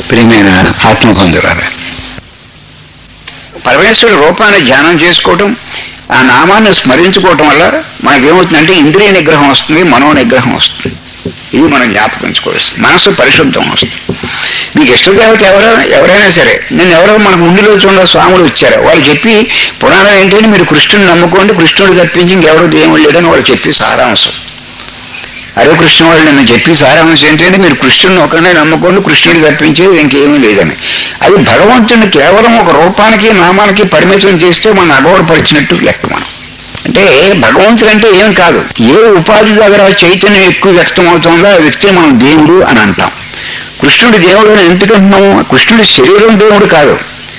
ప్రియమైన ఆత్మబంధురాలు పరమేశ్వరుడు రూపాన్ని ధ్యానం చేసుకోవటం ఆ నామాన్ని స్మరించుకోవటం వల్ల మనకేమవుతుందంటే ఇంద్రియ నిగ్రహం వస్తుంది మనో నిగ్రహం వస్తుంది ఇది మనం జ్ఞాపకించుకోవచ్చు మనసు పరిశుద్ధం వస్తుంది మీకు ఇష్టదేవత ఎవరో ఎవరైనా సరే నేను ఎవరో మనకు ఉండిలో చూడ స్వాములు వచ్చారు వాళ్ళు చెప్పి పురాణం ఏంటంటే మీరు కృష్ణుని నమ్ముకోండి కృష్ణుడు తప్పించి ఇంకెవరు దేవుడు లేడని వాళ్ళు చెప్పి సారాంశం అరే కృష్ణ వాళ్ళు నిన్న చెప్పి సారాంశం ఏంటంటే మీరు కృష్ణుని ఒకనే నమ్ముకోండి కృష్ణుడు తప్పించేది ఇంకేమీ లేదని అది భగవంతుని కేవలం ఒక రూపానికి నామానికి పరిమితం చేస్తే మనం అగౌరవపరిచినట్టు లెక్క మనం అంటే భగవంతుడు అంటే ఏం కాదు ఏ ఉపాధి దగ్గర చైతన్యం ఎక్కువ వ్యక్తం అవుతుందో ఆ వ్యక్తి మనం దేవుడు అని అంటాం కృష్ణుడు దేవుడు అని ఎందుకు అంటున్నాము కృష్ణుడి శరీరం దేవుడు కాదు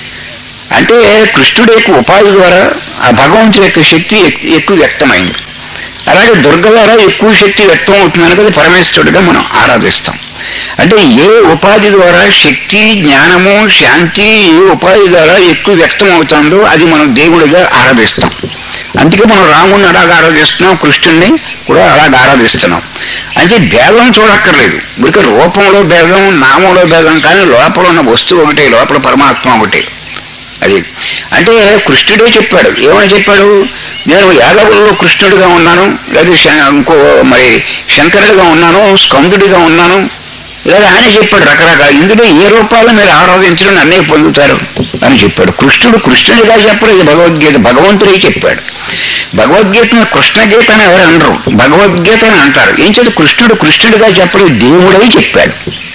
అంటే కృష్ణుడి యొక్క ఉపాధి ద్వారా ఆ భగవంతుడి యొక్క శక్తి ఎక్- ఎక్కువ వ్యక్తమైంది అలాగే దుర్గ ద్వారా ఎక్కువ శక్తి వ్యక్తం అవుతుంది అనేది పరమేశ్వరుడిగా మనం ఆరాధిస్తాం అంటే ఏ ఉపాధి ద్వారా శక్తి జ్ఞానము శాంతి ఏ ఉపాధి ద్వారా ఎక్కువ వ్యక్తం అవుతుందో అది మనం దేవుడిగా ఆరాధిస్తాం అందుకే మనం రాముడిని అలాగ ఆరాధిస్తున్నాం కృష్ణుడిని కూడా అలాగ ఆరాధిస్తున్నాం అయితే భేదం చూడక్కర్లేదు ఇక రూపంలో భేదం నామంలో భేదం కానీ లోపల ఉన్న వస్తువు ఒకటే లోపల పరమాత్మ ఒకటే అది అంటే కృష్ణుడే చెప్పాడు ఏమని చెప్పాడు నేను యాదవుల్లో కృష్ణుడిగా ఉన్నాను లేదా శ- ఇంకో మరి శంకరుడిగా ఉన్నాను స్కందుడిగా ఉన్నాను లేదా ఆయన చెప్పాడు రకరకాల ఇందులో ఏ రూపాలు మీరు ఆరాధించడం అన్నీ పొందుతారు అని చెప్పాడు కృష్ణుడు కృష్ణుడిగా చెప్పలేదు భగవద్గీత భగవంతుడే చెప్పాడు భగవద్గీతను కృష్ణగీత అని ఎవరు అనరు భగవద్గీత అని అంటారు ఏం చేత కృష్ణుడు కృష్ణుడిగా చెప్పలేదు దేవుడై చెప్పాడు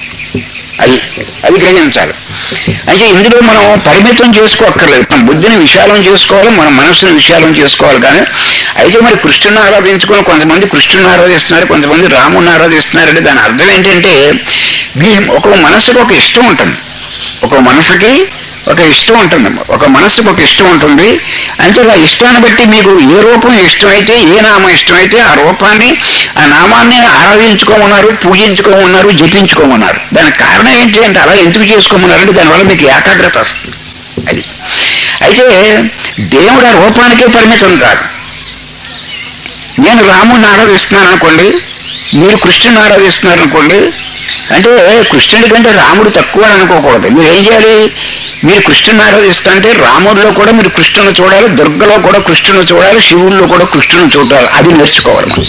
అది అది గ్రహించాలి అయితే ఇందులో మనం పరిమితం చేసుకోక్కర్లేదు మన బుద్ధిని విశాలం చేసుకోవాలి మన మనసుని విశాలం చేసుకోవాలి కానీ అయితే మరి కృష్ణుని ఆరాధించుకొని కొంతమంది కృష్ణుని ఆరాధిస్తున్నారు కొంతమంది రాముని ఆరాధిస్తున్నారు అంటే దాని అర్థం ఏంటంటే మీ ఒక మనసుకు ఒక ఇష్టం ఉంటుంది ఒక మనసుకి ఒక ఇష్టం ఉంటుంది ఒక మనసుకు ఒక ఇష్టం ఉంటుంది అంటే ఆ ఇష్టాన్ని బట్టి మీకు ఏ రూపం ఇష్టమైతే ఏ నామం ఇష్టమైతే ఆ రూపాన్ని ఆ నామాన్ని ఆరాధించుకోమన్నారు పూజించుకోమన్నారు జపించుకోమన్నారు దానికి కారణం ఏంటి అంటే అలా ఎందుకు చేసుకోమన్నారంటే దానివల్ల మీకు ఏకాగ్రత వస్తుంది అది అయితే దేవుడు ఆ రూపానికే పరిమితం కాదు నేను రాముడిని ఆరాధిస్తున్నాను అనుకోండి మీరు కృష్ణుని ఆరాధిస్తున్నారు అనుకోండి అంటే కృష్ణుడి కంటే రాముడు తక్కువ అని అనుకోకూడదు మీరు ఏం చేయాలి మీరు కృష్ణుని ఆరాధిస్తుంటే రాముడిలో కూడా మీరు కృష్ణుని చూడాలి దుర్గలో కూడా కృష్ణుని చూడాలి శివుల్లో కూడా కృష్ణుని చూడాలి అది నేర్చుకోవాలి మనం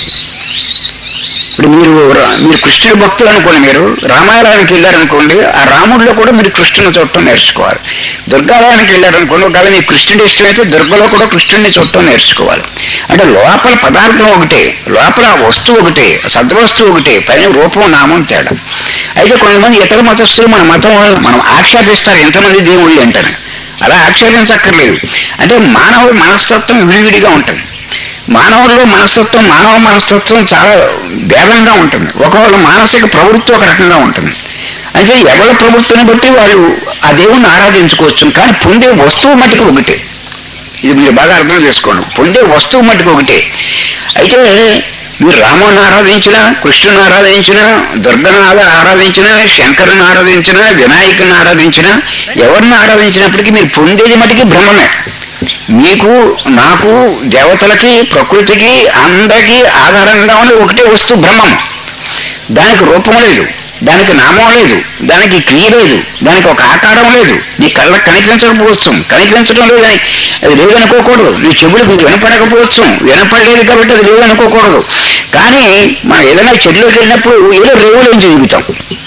ఇప్పుడు మీరు రా- మీరు కృష్ణుడి భక్తులు అనుకోండి మీరు రామాయణానికి వెళ్ళారనుకోండి ఆ రాముడిలో కూడా మీరు కృష్ణుని చూడటం నేర్చుకోవాలి దుర్గాలయానికి వెళ్ళారనుకోండి ఒకవేళ మీకు కృష్ణుడి ఇష్టమైతే దుర్గలో కూడా కృష్ణుడిని చూడటం నేర్చుకోవాలి అంటే లోపల పదార్థం ఒకటే లోపల ఆ వస్తువు ఒకటే సద్వస్తువు ఒకటే పైన రూపం నామం తేడా అయితే కొంతమంది ఇతర మతస్థులు మన మతం వాళ్ళు మనం ఆక్షేపిస్తారు ఎంతమంది దేవుళ్ళు అంటారు అలా ఆక్షేపించక్కర్లేదు అంటే మానవ మనస్తత్వం విడివిడిగా ఉంటుంది మానవుల్లో మనస్తత్వం మానవ మనస్తత్వం చాలా భేదంగా ఉంటుంది ఒకవేళ మానసిక ప్రవృత్తి ఒక రకంగా ఉంటుంది అయితే ఎవరి ప్రవృత్తిని బట్టి వాళ్ళు ఆ దేవుణ్ణి ఆరాధించుకోవచ్చు కానీ పొందే వస్తువు మటుకు ఒకటే ఇది మీరు బాగా అర్థం చేసుకోండి పొందే వస్తువు మటుకు ఒకటే అయితే మీరు రాముని ఆరాధించిన కృష్ణుని ఆరాధించిన దుర్గను ఆరా- ఆరాధించిన శంకరుని ఆరాధించిన వినాయకుని ఆరాధించిన ఎవరిని ఆరాధించినప్పటికీ మీరు పొందేది మటుకి బ్రహ్మమే మీకు నాకు దేవతలకి ప్రకృతికి అందరికీ ఆధారంగా ఉన్న ఒకటే వస్తువు బ్రహ్మం దానికి రూపం లేదు దానికి నామం లేదు దానికి క్రియ లేదు దానికి ఒక ఆకారం లేదు నీ కళ్ళకు కనిపించకపోవచ్చు కనిపించడం లేదు అని అది లేదనుకోకూడదు నీ చెవులకు వినపడకపోవచ్చు వినపడలేదు కాబట్టి అది లేదనుకోకూడదు కానీ మనం ఏదైనా చెట్లోకి వెళ్ళినప్పుడు ఏదో రేవులో దిగుతాం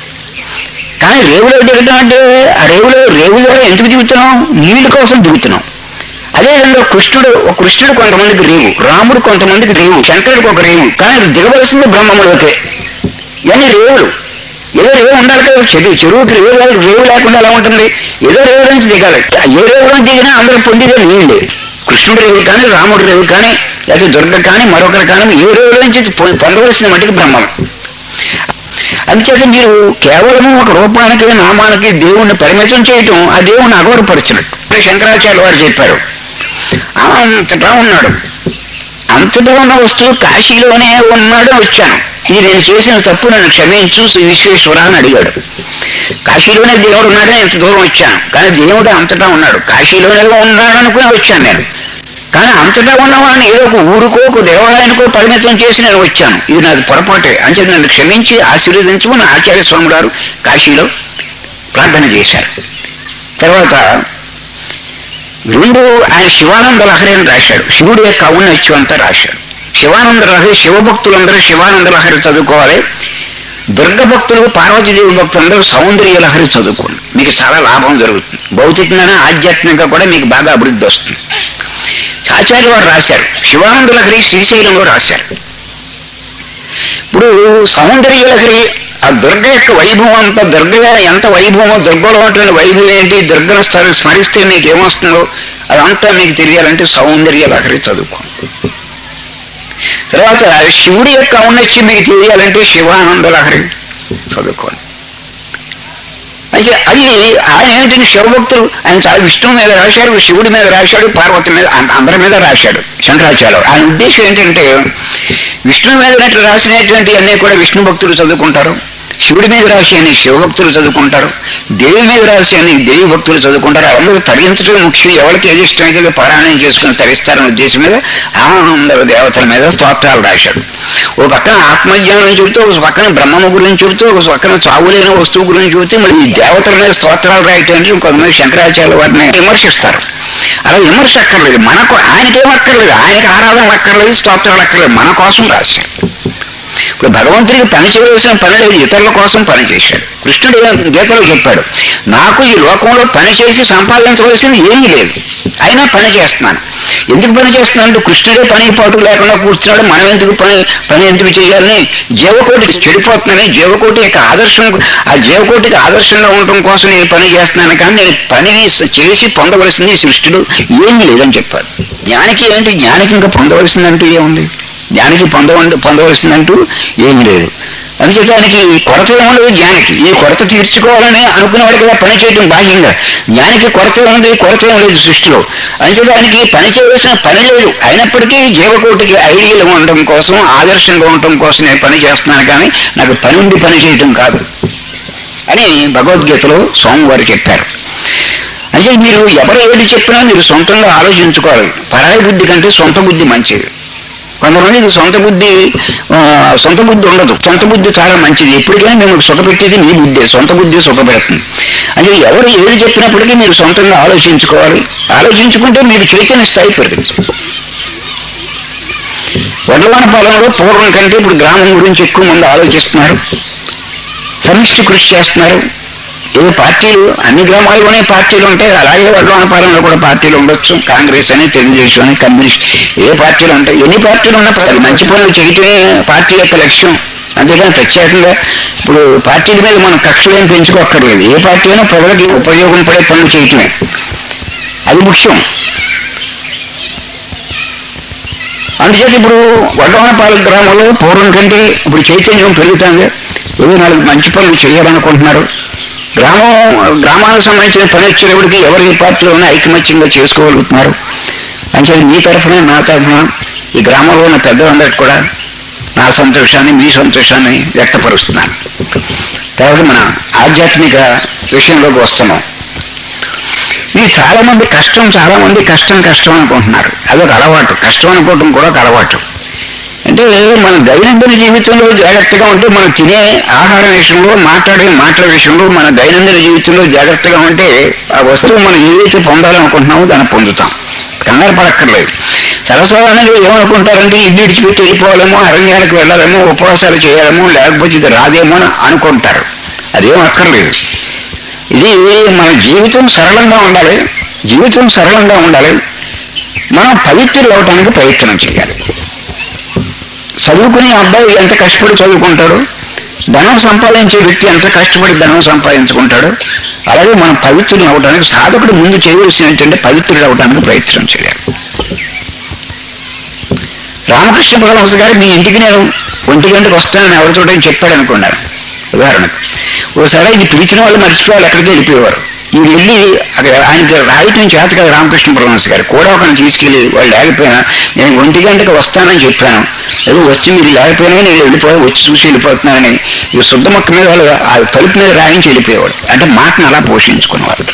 కానీ రేవులో దిగటం అంటే ఆ రేవులో రేవు ద్వారా ఎందుకు దిగుతున్నాం నీళ్ళ కోసం దిగుతున్నాం అదేవిధంగా కృష్ణుడు ఒక కృష్ణుడు కొంతమందికి రేవు రాముడు కొంతమందికి రేవు శంకరుడికి ఒక రేవు కానీ దిగవలసింది బ్రహ్మములోకే ఇవన్నీ రేవులు ఏదో రేవు ఉండాలి కదా చెరువు చెరువుకి రేవు లేక- రేవు లేకుండా ఎలా ఉంటుంది ఏదో రేవు నుంచి దిగాలి ఏ రేవు నుంచి దిగినా అందరూ పొందిదే నీళ్ళే కృష్ణుడు రేవు కానీ రాముడు రేవు కానీ లేకపోతే దుర్గ కానీ మరొకరు కానీ ఏ రేవు నుంచి పొ- పొందవలసిన మటుకు బ్రహ్మం అందుచేత మీరు కేవలం ఒక రూపానికి నామానికి దేవుణ్ణి పరిమితం చేయటం ఆ దేవుణ్ణి అగౌరవపరిచినట్టు శంకరాచార్య వారు చెప్పారు అంతటా ఉన్నాడు అంతటా ఉన్న వస్తువు కాశీలోనే ఉన్నాడు వచ్చాను ఇది నేను చేసిన తప్పు నన్ను క్షమించు శ్రీ విశ్వేశ్వర అని అడిగాడు కాశీలోనే దేవుడు ఉన్నాడని ఇంత దూరం వచ్చాను కానీ దేవుడు అంతటా ఉన్నాడు కాశీలోనే ఉన్నాడు అనుకుని వచ్చాను నేను కానీ అంతటా ఉన్నవాడిని ఏదో ఒక ఊరుకో ఒక దేవాలయానికో పరిమితం చేసి నేను వచ్చాను ఇది నాకు పొరపాటే అంటే నన్ను క్షమించి ఆశీర్వదించమని ఆచార్య స్వామి గారు కాశీలో ప్రార్థన చేశారు తర్వాత రెండు ఆయన శివానంద లహరి అని రాశాడు శివుడి యొక్క ఔన్నత్యం అంతా రాశాడు శివానంద లహరి శివభక్తులందరూ శివానంద లహరి చదువుకోవాలి దుర్గ భక్తులు పార్వతీదేవి భక్తులందరూ సౌందర్య లహరి చదువుకోండి మీకు చాలా లాభం జరుగుతుంది భౌతికంగా ఆధ్యాత్మికంగా కూడా మీకు బాగా అభివృద్ధి వస్తుంది ఆచార్య వారు రాశారు శివానంద లహరి శ్రీశైలంలో రాశారు ఇప్పుడు సౌందర్య లహరి ఆ దుర్గ యొక్క వైభవం అంతా దుర్గ ఎంత వైభవమో దుర్గలో ఉన్నటువంటి వైభవం ఏంటి దుర్గను స్మరి- స్మరిస్తే మీకు ఏమొస్తుందో అదంతా మీకు తెలియాలంటే సౌందర్య లహరి చదువుకోండి తర్వాత శివుడి యొక్క ఔన్నత్యం మీకు తెలియాలంటే శివానంద లహరి చదువుకోండి అయితే అది ఆయన ఏంటంటే శివభక్తులు ఆయన చాలా విష్ణువు మీద రాశాడు శివుడి మీద రాశాడు పార్వతి మీద అం- అందరి మీద రాశాడు శంకరాచార్య ఆయన ఉద్దేశం ఏంటంటే విష్ణువు మీద ఉన్నట్టు రాసినటువంటి అన్నీ కూడా విష్ణు భక్తులు చదువుకుంటారు శివుడి మీద రాసి అని శివభక్తులు చదువుకుంటారు దేవి మీద రాసి అని దేవి భక్తులు చదువుకుంటారు అందరూ తరించడం ముఖ్యం ఎవరికి ఏది ఇష్టమైతే అది పారాయణం చేసుకుని తరిస్తారనే ఉద్దేశం మీద ఆనంద దేవతల మీద స్తోత్రాలు రాశాడు ఒక పక్కన ఆత్మజ్ఞానం చెబుతూ ఒక పక్కన బ్రహ్మము గురించి చెబుతూ ఒక పక్కన చావులేని వస్తువు గురించి చెబుతూ మరి ఈ దేవతల మీద స్తోత్రాలు రాయటానికి కొంతమంది శంకరాచార్య వారిని విమర్శిస్తారు అలా విమర్శ అక్కర్లేదు మనకు ఆయనకేం అక్కర్లేదు ఆయనకి ఆరాధన అక్కర్లేదు స్తోత్రాలు అక్కర్లేదు మన కోసం రాశాడు ఇప్పుడు భగవంతుడికి పని చేయవలసిన పని లేదు ఇతరుల కోసం పని చేశాడు కృష్ణుడు ఏ- గీతలో చెప్పాడు నాకు ఈ లోకంలో పని చేసి సంపాదించవలసింది ఏమీ లేదు అయినా పని చేస్తున్నాను ఎందుకు పని చేస్తున్నాను అంటే కృష్ణుడే పని పాటు లేకుండా కూర్చున్నాడు మనం ఎందుకు పని పని ఎందుకు చేయాలని జీవకోటి చెడిపోతున్నానని జీవకోటి యొక్క ఆదర్శం ఆ జీవకోటికి ఆదర్శంగా ఉండటం కోసం నేను పని చేస్తున్నాను కానీ నేను పనిని స- చేసి పొందవలసింది ఈ సృష్టిలో ఏమీ లేదని చెప్పాడు జ్ఞానికి ఏంటి జ్ఞానికి ఇంకా పొందవలసిందంటూ ఏముంది జ్ఞానికి పొంద పొందవలసిందంటూ ఏమీ లేదు అందుచేతానికి కొరత ఏముండదు జ్ఞానికి ఈ కొరత తీర్చుకోవాలని అనుకునేవాడు కదా పని చేయడం బాహ్యంగా జ్ఞానికి కొరత ఉంది కొరత ఏం లేదు సృష్టిలో అందుచేతానికి పని చేయవలసిన పని లేదు అయినప్పటికీ జీవకోటికి ఐడియల్ ఉండడం కోసం ఆదర్శంగా ఉండటం కోసం నేను పని చేస్తున్నాను కానీ నాకు పని ఉండి పని చేయటం కాదు అని భగవద్గీతలో స్వామివారు చెప్పారు అంటే మీరు ఎవరు ఏది చెప్పినా మీరు సొంతంగా ఆలోచించుకోవాలి పరాయి బుద్ధి కంటే సొంత బుద్ధి మంచిది కొంతమందికి సొంత బుద్ధి ఆ, సొంత బుద్ధి ఉండదు సొంత బుద్ధి చాలా మంచిది ఎప్పటికైనా మేము సుఖపెట్టేది మీ బుద్ధి సొంత బుద్ధి సుఖపెడుతుంది అంటే ఎవరు ఏది చెప్పినప్పటికీ మీరు సొంతంగా ఆలోచించుకోవాలి ఆలోచించుకుంటే మీరు చైతన్య స్థాయి పెరుగుతుంది వడ్లవాన పాలనలో పూర్వం కంటే ఇప్పుడు గ్రామం గురించి ఎక్కువ మంది ఆలోచిస్తున్నారు సమిష్టి కృషి చేస్తున్నారు ఏదో పార్టీలు అన్ని గ్రామాల్లోనే పార్టీలు ఉంటాయి అలాగే వడ్లవానపాలెంలో కూడా పార్టీలు ఉండొచ్చు కాంగ్రెస్ అని తెలుగుదేశం అని కమ్యూనిస్ట్ ఏ పార్టీలు ఉంటాయి ఎన్ని పార్టీలు ఉన్నా పర్వాలేదు. మంచి పనులు చేయటమే పార్టీ యొక్క లక్ష్యం అంతేగాని ప్రత్యేకంగా ఇప్పుడు పార్టీల మీద మనం కక్షలు ఏం పెంచుకోక్కర్లేదు ఏ పార్టీ అయినా ప్రజలకి ఉపయోగం పడే పనులు చేయటమే అది ముఖ్యం అందుచేత ఇప్పుడు వడ్డవనపాలెం గ్రామంలో పూర్వం కంటే ఇప్పుడు చైతన్యం పెరుగుతుంది ఏదో నాలుగు మంచి పనులు చేయాలనుకుంటున్నారు గ్రామం గ్రామానికి సంబంధించిన పని వచ్చేటప్పటికి ఎవరు ఏ పార్టీలో ఉన్నా ఐకమత్యంగా చేసుకోగలుగుతున్నారు అంటే మీ తరఫున నా తరఫున ఈ గ్రామంలో ఉన్న పెద్దలందరికీ కూడా నా సంతోషాన్ని మీ సంతోషాన్ని వ్యక్తపరుస్తున్నాను తర్వాత మన ఆధ్యాత్మిక విషయంలోకి వస్తున్నాం ఇది చాలా మంది కష్టం చాలా మంది కష్టం కష్టం అనుకుంటున్నారు అదొక అలవాటు కష్టం అనుకోవటం కూడా ఒక అలవాటు అంటే మన దైనందిన జీవితంలో జాగ్రత్తగా ఉంటే మనం తినే ఆహారం విషయంలో మాట్లాడే మాటల విషయంలో మన దైనందిన జీవితంలో జాగ్రత్తగా ఉంటే ఆ వస్తువు మనం ఏదైతే పొందాలనుకుంటున్నామో దాన్ని పొందుతాం కంగారు పడక్కర్లేదు సర్వసాధారణంగా ఏమనుకుంటారంటే ఇల్లు విడిచిపెట్టి వెళ్ళిపోవాలేమో అరణ్యానికి వెళ్ళాలేమో ఉపవాసాలు చేయాలేమో లేకపోతే ఇది రాదేమో అని అనుకుంటారు అదేం అక్కర్లేదు ఇది మన జీవితం సరళంగా ఉండాలి జీవితం సరళంగా ఉండాలి మనం పవిత్రులు అవటానికి ప్రయత్నం చేయాలి చదువుకునే అబ్బాయి ఎంత కష్టపడి చదువుకుంటాడు ధనం సంపాదించే వ్యక్తి ఎంత కష్టపడి ధనం సంపాదించుకుంటాడు అలాగే మనం పవిత్రులు అవడానికి సాధకుడు ముందు చేయవలసింది ఏంటంటే పవిత్రుడు అవడానికి ప్రయత్నం చేయాలి రామకృష్ణ పరమహంస గారు మీ ఇంటికి నేను ఒంటి గంటకు వస్తానని ఎవరితో చెప్పాడు అనుకున్నారు ఉదాహరణకు ఓసారి ఇది పిలిచిన వాళ్ళు మర్చిపోవాలి ఎక్కడికి వెళ్ళిపోయేవారు ఇది వెళ్ళి అక్కడ ఆయనకి రాయటం చేత కదా రామకృష్ణ పరమహంస గారు కూడా ఒకరిని తీసుకెళ్ళి వాళ్ళు లేకపోయినా నేను ఒంటి గంటకు వస్తానని చెప్పాను ఏదో వచ్చి మీరు లేకపోయినా నేను వెళ్ళిపోయి వచ్చి చూసి వెళ్ళిపోతున్నానని ఈ శుద్ధ మొక్క మీద వాళ్ళు ఆ తలుపు మీద రాయించి వెళ్ళిపోయేవాడు అంటే మాటను అలా పోషించుకునేవాడు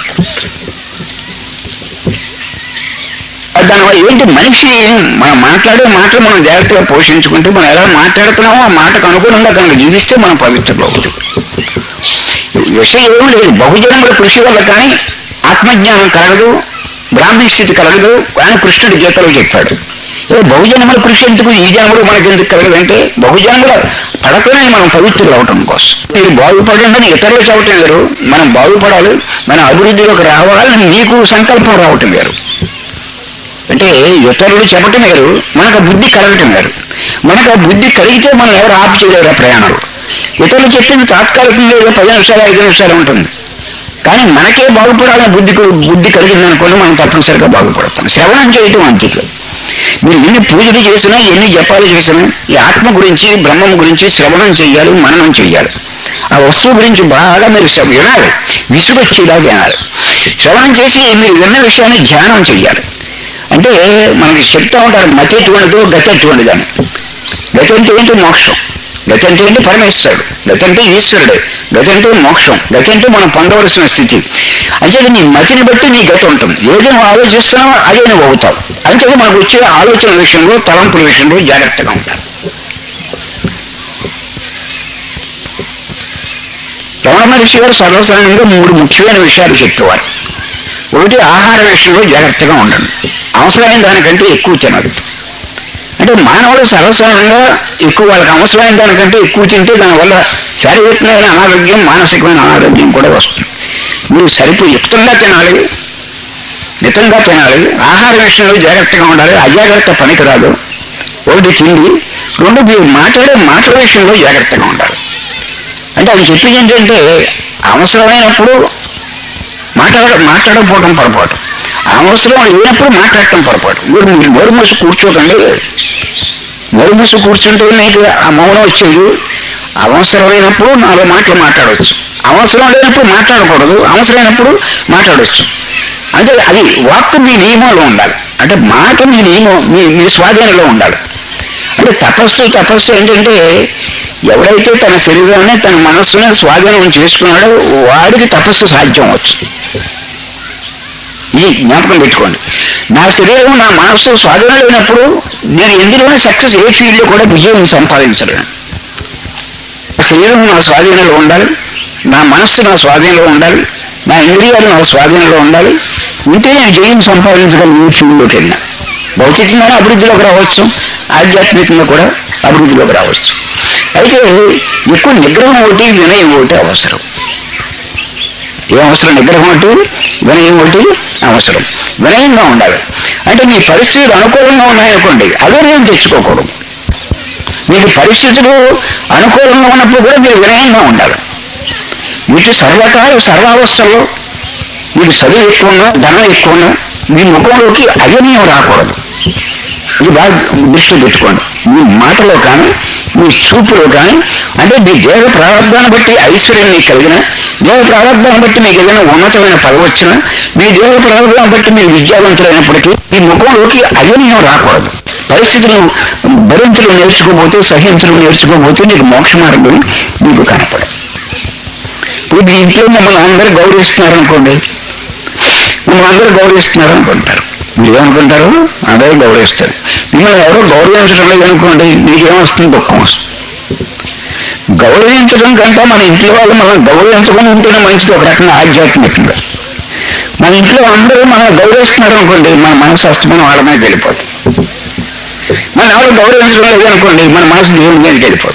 దానివల్ల ఏంటి మనిషి మనం మాట్లాడే మాటలు మనం జాగ్రత్తగా పోషించుకుంటే మనం ఎలా మాట్లాడుతున్నామో ఆ మాటకు అనుగుణంగా కనుక జీవిస్తే మనం పవిత్రలో అవుతాం విషయం ఏమీ లేదు బహుజనముల కృషి వల్ల కానీ ఆత్మజ్ఞానం కలగదు బ్రాహ్మీ స్థితి కలగదు అని కృష్ణుడు గీతలో చెప్పాడు ఏ బహుజనముల కృషి ఎందుకు ఈ జన్మలు మనకి ఎందుకు కలగదంటే బహుజనముల పడకనే మనం పవిత్రులు అవటం కోసం మీరు బాగుపడండి అని ఇతరులు చెప్పటం వేరు మనం బాగుపడాలి మన అభివృద్ధిలోకి రావాలని మీకు సంకల్పం రావటం వేరు అంటే ఇతరులు చెప్పటం వేరు మనకు ఆ బుద్ధి కలగటం వేరు మనకు ఆ బుద్ధి కలిగితే మనం ఎవరు ఆపు చేయలేరు ఆ ప్రయాణాలు ఇతరులు చెప్పింది తాత్కాలికంగా ఏదో పది నిమిషాలు ఐదు నిమిషాలు ఉంటుంది కానీ మనకే బాగుపడాలని బుద్ధి బుద్ధి కలిగింది అనుకోండి మనం తప్పనిసరిగా బాగుపడతాం శ్రవణం చేయటం అంతే మీరు ఎన్ని పూజలు చేసినా ఎన్ని జపాలు చేసినా ఈ ఆత్మ గురించి బ్రహ్మం గురించి శ్రవణం చేయాలి మననం చేయాలి ఆ వస్తువు గురించి బాగా మీరు శ్రవ- వినాలి విసుగొచ్చేలా వినాలి శ్రవణం చేసి మీరు విన్న విషయాన్ని ధ్యానం చేయాలి అంటే మనకి చెప్తా ఉంటారు మతి ఎటువంటిదో గతి ఎటువంటిది అని గతి అంటే ఏంటి మోక్షం గతి అంటే ఏంటి పరమేశ్వరుడు గతి అంటే ఈశ్వరుడు గతి అంటే మోక్షం గతి అంటే మనం పొందవలసిన స్థితి అంటే నీ మతిని బట్టి నీ గతి ఉంటుంది ఏది నువ్వు ఆలోచిస్తున్నావో అదే నువ్వు అవుతావు అంటే మనకు వచ్చే ఆలోచన విషయంలో తలంపుల విషయంలో జాగ్రత్తగా ఉంటారు రమణ మహర్షి గారు సర్వసాధారణంగా మూడు ముఖ్యమైన విషయాలు చెప్పేవారు ఒకటి ఆహార విషయంలో జాగ్రత్తగా ఉండండి అవసరమైన దానికంటే ఎక్కువ తినదు అంటే మానవుడు సర్వసాధారణంగా ఎక్కువ వాళ్ళకి అవసరమైన దానికంటే ఎక్కువ తింటే దానివల్ల శారీరకమైన అనారోగ్యం మానసికమైన అనారోగ్యం కూడా వస్తుంది మీరు సరిపో యుక్తంగా తినాలి మితంగా తినాలి ఆహార విషయంలో జాగ్రత్తగా ఉండాలి అజాగ్రత్త పనికిరాదు ఒకటి తిండి రెండు మీరు మాట్లాడే మాటల విషయంలో జాగ్రత్తగా ఉండాలి అంటే అది చెప్పింది ఏంటంటే అవసరమైనప్పుడు మాట్లాడ మాట్లాడకపోవడం పొరపాటు అవసరం లేనప్పుడు మాట్లాడటం పొరపాటు మీరు మీరు నోరు మూసి కూర్చోకండి నోరు మూసి కూర్చుంటే మీకు ఆ మౌనం వచ్చేది అవసరమైనప్పుడు నాలుగు మాటలు మాట్లాడవచ్చు అవసరం లేనప్పుడు మాట్లాడకూడదు అవసరమైనప్పుడు మాట్లాడవచ్చు అంటే అది వాక్ మీ నియమంలో ఉండాలి అంటే మాట మీ నియమం మీ మీ స్వాధీనంలో ఉండాలి అంటే తపస్సు తపస్సు ఏంటంటే ఎవరైతే తన శరీరాన్ని తన మనస్సుని స్వాధీనం చేసుకున్నాడో వాడికి తపస్సు సాధ్యం అవచ్చు ఇది జ్ఞాపకం పెట్టుకోండి నా శరీరం నా మనస్సు స్వాధీనం లేనప్పుడు నేను ఎందులోనే సక్సెస్ ఏ ఫీల్డ్లో కూడా విజయం సంపాదించలేను నా శరీరం నా స్వాధీనంలో ఉండాలి నా మనస్సు నా స్వాధీనంలో ఉండాలి నా ఇంద్రియాలు నా స్వాధీనంలో ఉండాలి ఉంటే నేను జయం సంపాదించగలను ఏ ఫీల్డ్లోకి వెళ్ళినా భౌతికంగానే అభివృద్ధిలోకి రావచ్చు ఆధ్యాత్మికంగా కూడా అభివృద్ధిలోకి రావచ్చు అయితే ఎక్కువ నిగ్రహం ఒకటి వినయం ఒకటి అవసరం ఏం అవసరం నిగ్రహం ఒకటి వినయం ఒకటి అవసరం వినయంగా ఉండాలి అంటే మీ పరిస్థితులు అనుకూలంగా ఉన్నాయనుకోండి అవినయం తెచ్చుకోకూడదు మీకు పరిస్థితులు అనుకూలంగా ఉన్నప్పుడు కూడా మీరు వినయంగా ఉండాలి మీకు సర్వకాల సర్వావస్థల్లో మీకు చదువు ఎక్కువగా ధనం ఎక్కువగా మీ ముఖంలోకి అవినయం రాకూడదు ఇది బాగా దృష్టి పెట్టుకోండి మీ మాటలో కానీ మీ చూపులో కానీ అంటే మీ దేహ ప్రారంభాన్ని బట్టి ఐశ్వర్యం మీకు కలిగిన దేహ ప్రారంభాన్ని బట్టి మీకు ఏదైనా ఉన్నతమైన పదవి వచ్చినా మీ దేహ ప్రారంభాన్ని బట్టి మీరు విద్యావంతులైనప్పటికీ ఈ ముఖంలోకి అవినయం రాకూడదు పరిస్థితులు భరించడం నేర్చుకోబోతే సహించడం నేర్చుకోబోతే నీకు మోక్ష మార్గం మీకు కనపడదు ఇప్పుడు మీ ఇంట్లో మిమ్మల్ని అందరూ గౌరవిస్తున్నారు అనుకోండి మిమ్మల్ని అందరూ గౌరవిస్తున్నారు అనుకుంటారు మీరు ఏమనుకుంటారు అందరూ గౌరవిస్తారు మిమ్మల్ని ఎవరో గౌరవించడం లేదు అనుకోండి మీకేమొస్తుంది దుఃఖం వస్తుంది గౌరవించడం కంటే మన ఇంట్లో వాళ్ళు మనం గౌరవించకుండా ఉంటేనే మంచిది ఒక రకంగా ఆధ్యాత్మికంగా మన ఇంట్లో అందరూ మనం గౌరవిస్తున్నారు అనుకోండి మన మనసు అస్తమనం వాళ్ళ మీద వెళ్ళిపోతుంది మన ఎవరు గౌరవించడం లేదు అనుకోండి మన మనసు దేవుడి మీదకి వెళ్ళిపోతుంది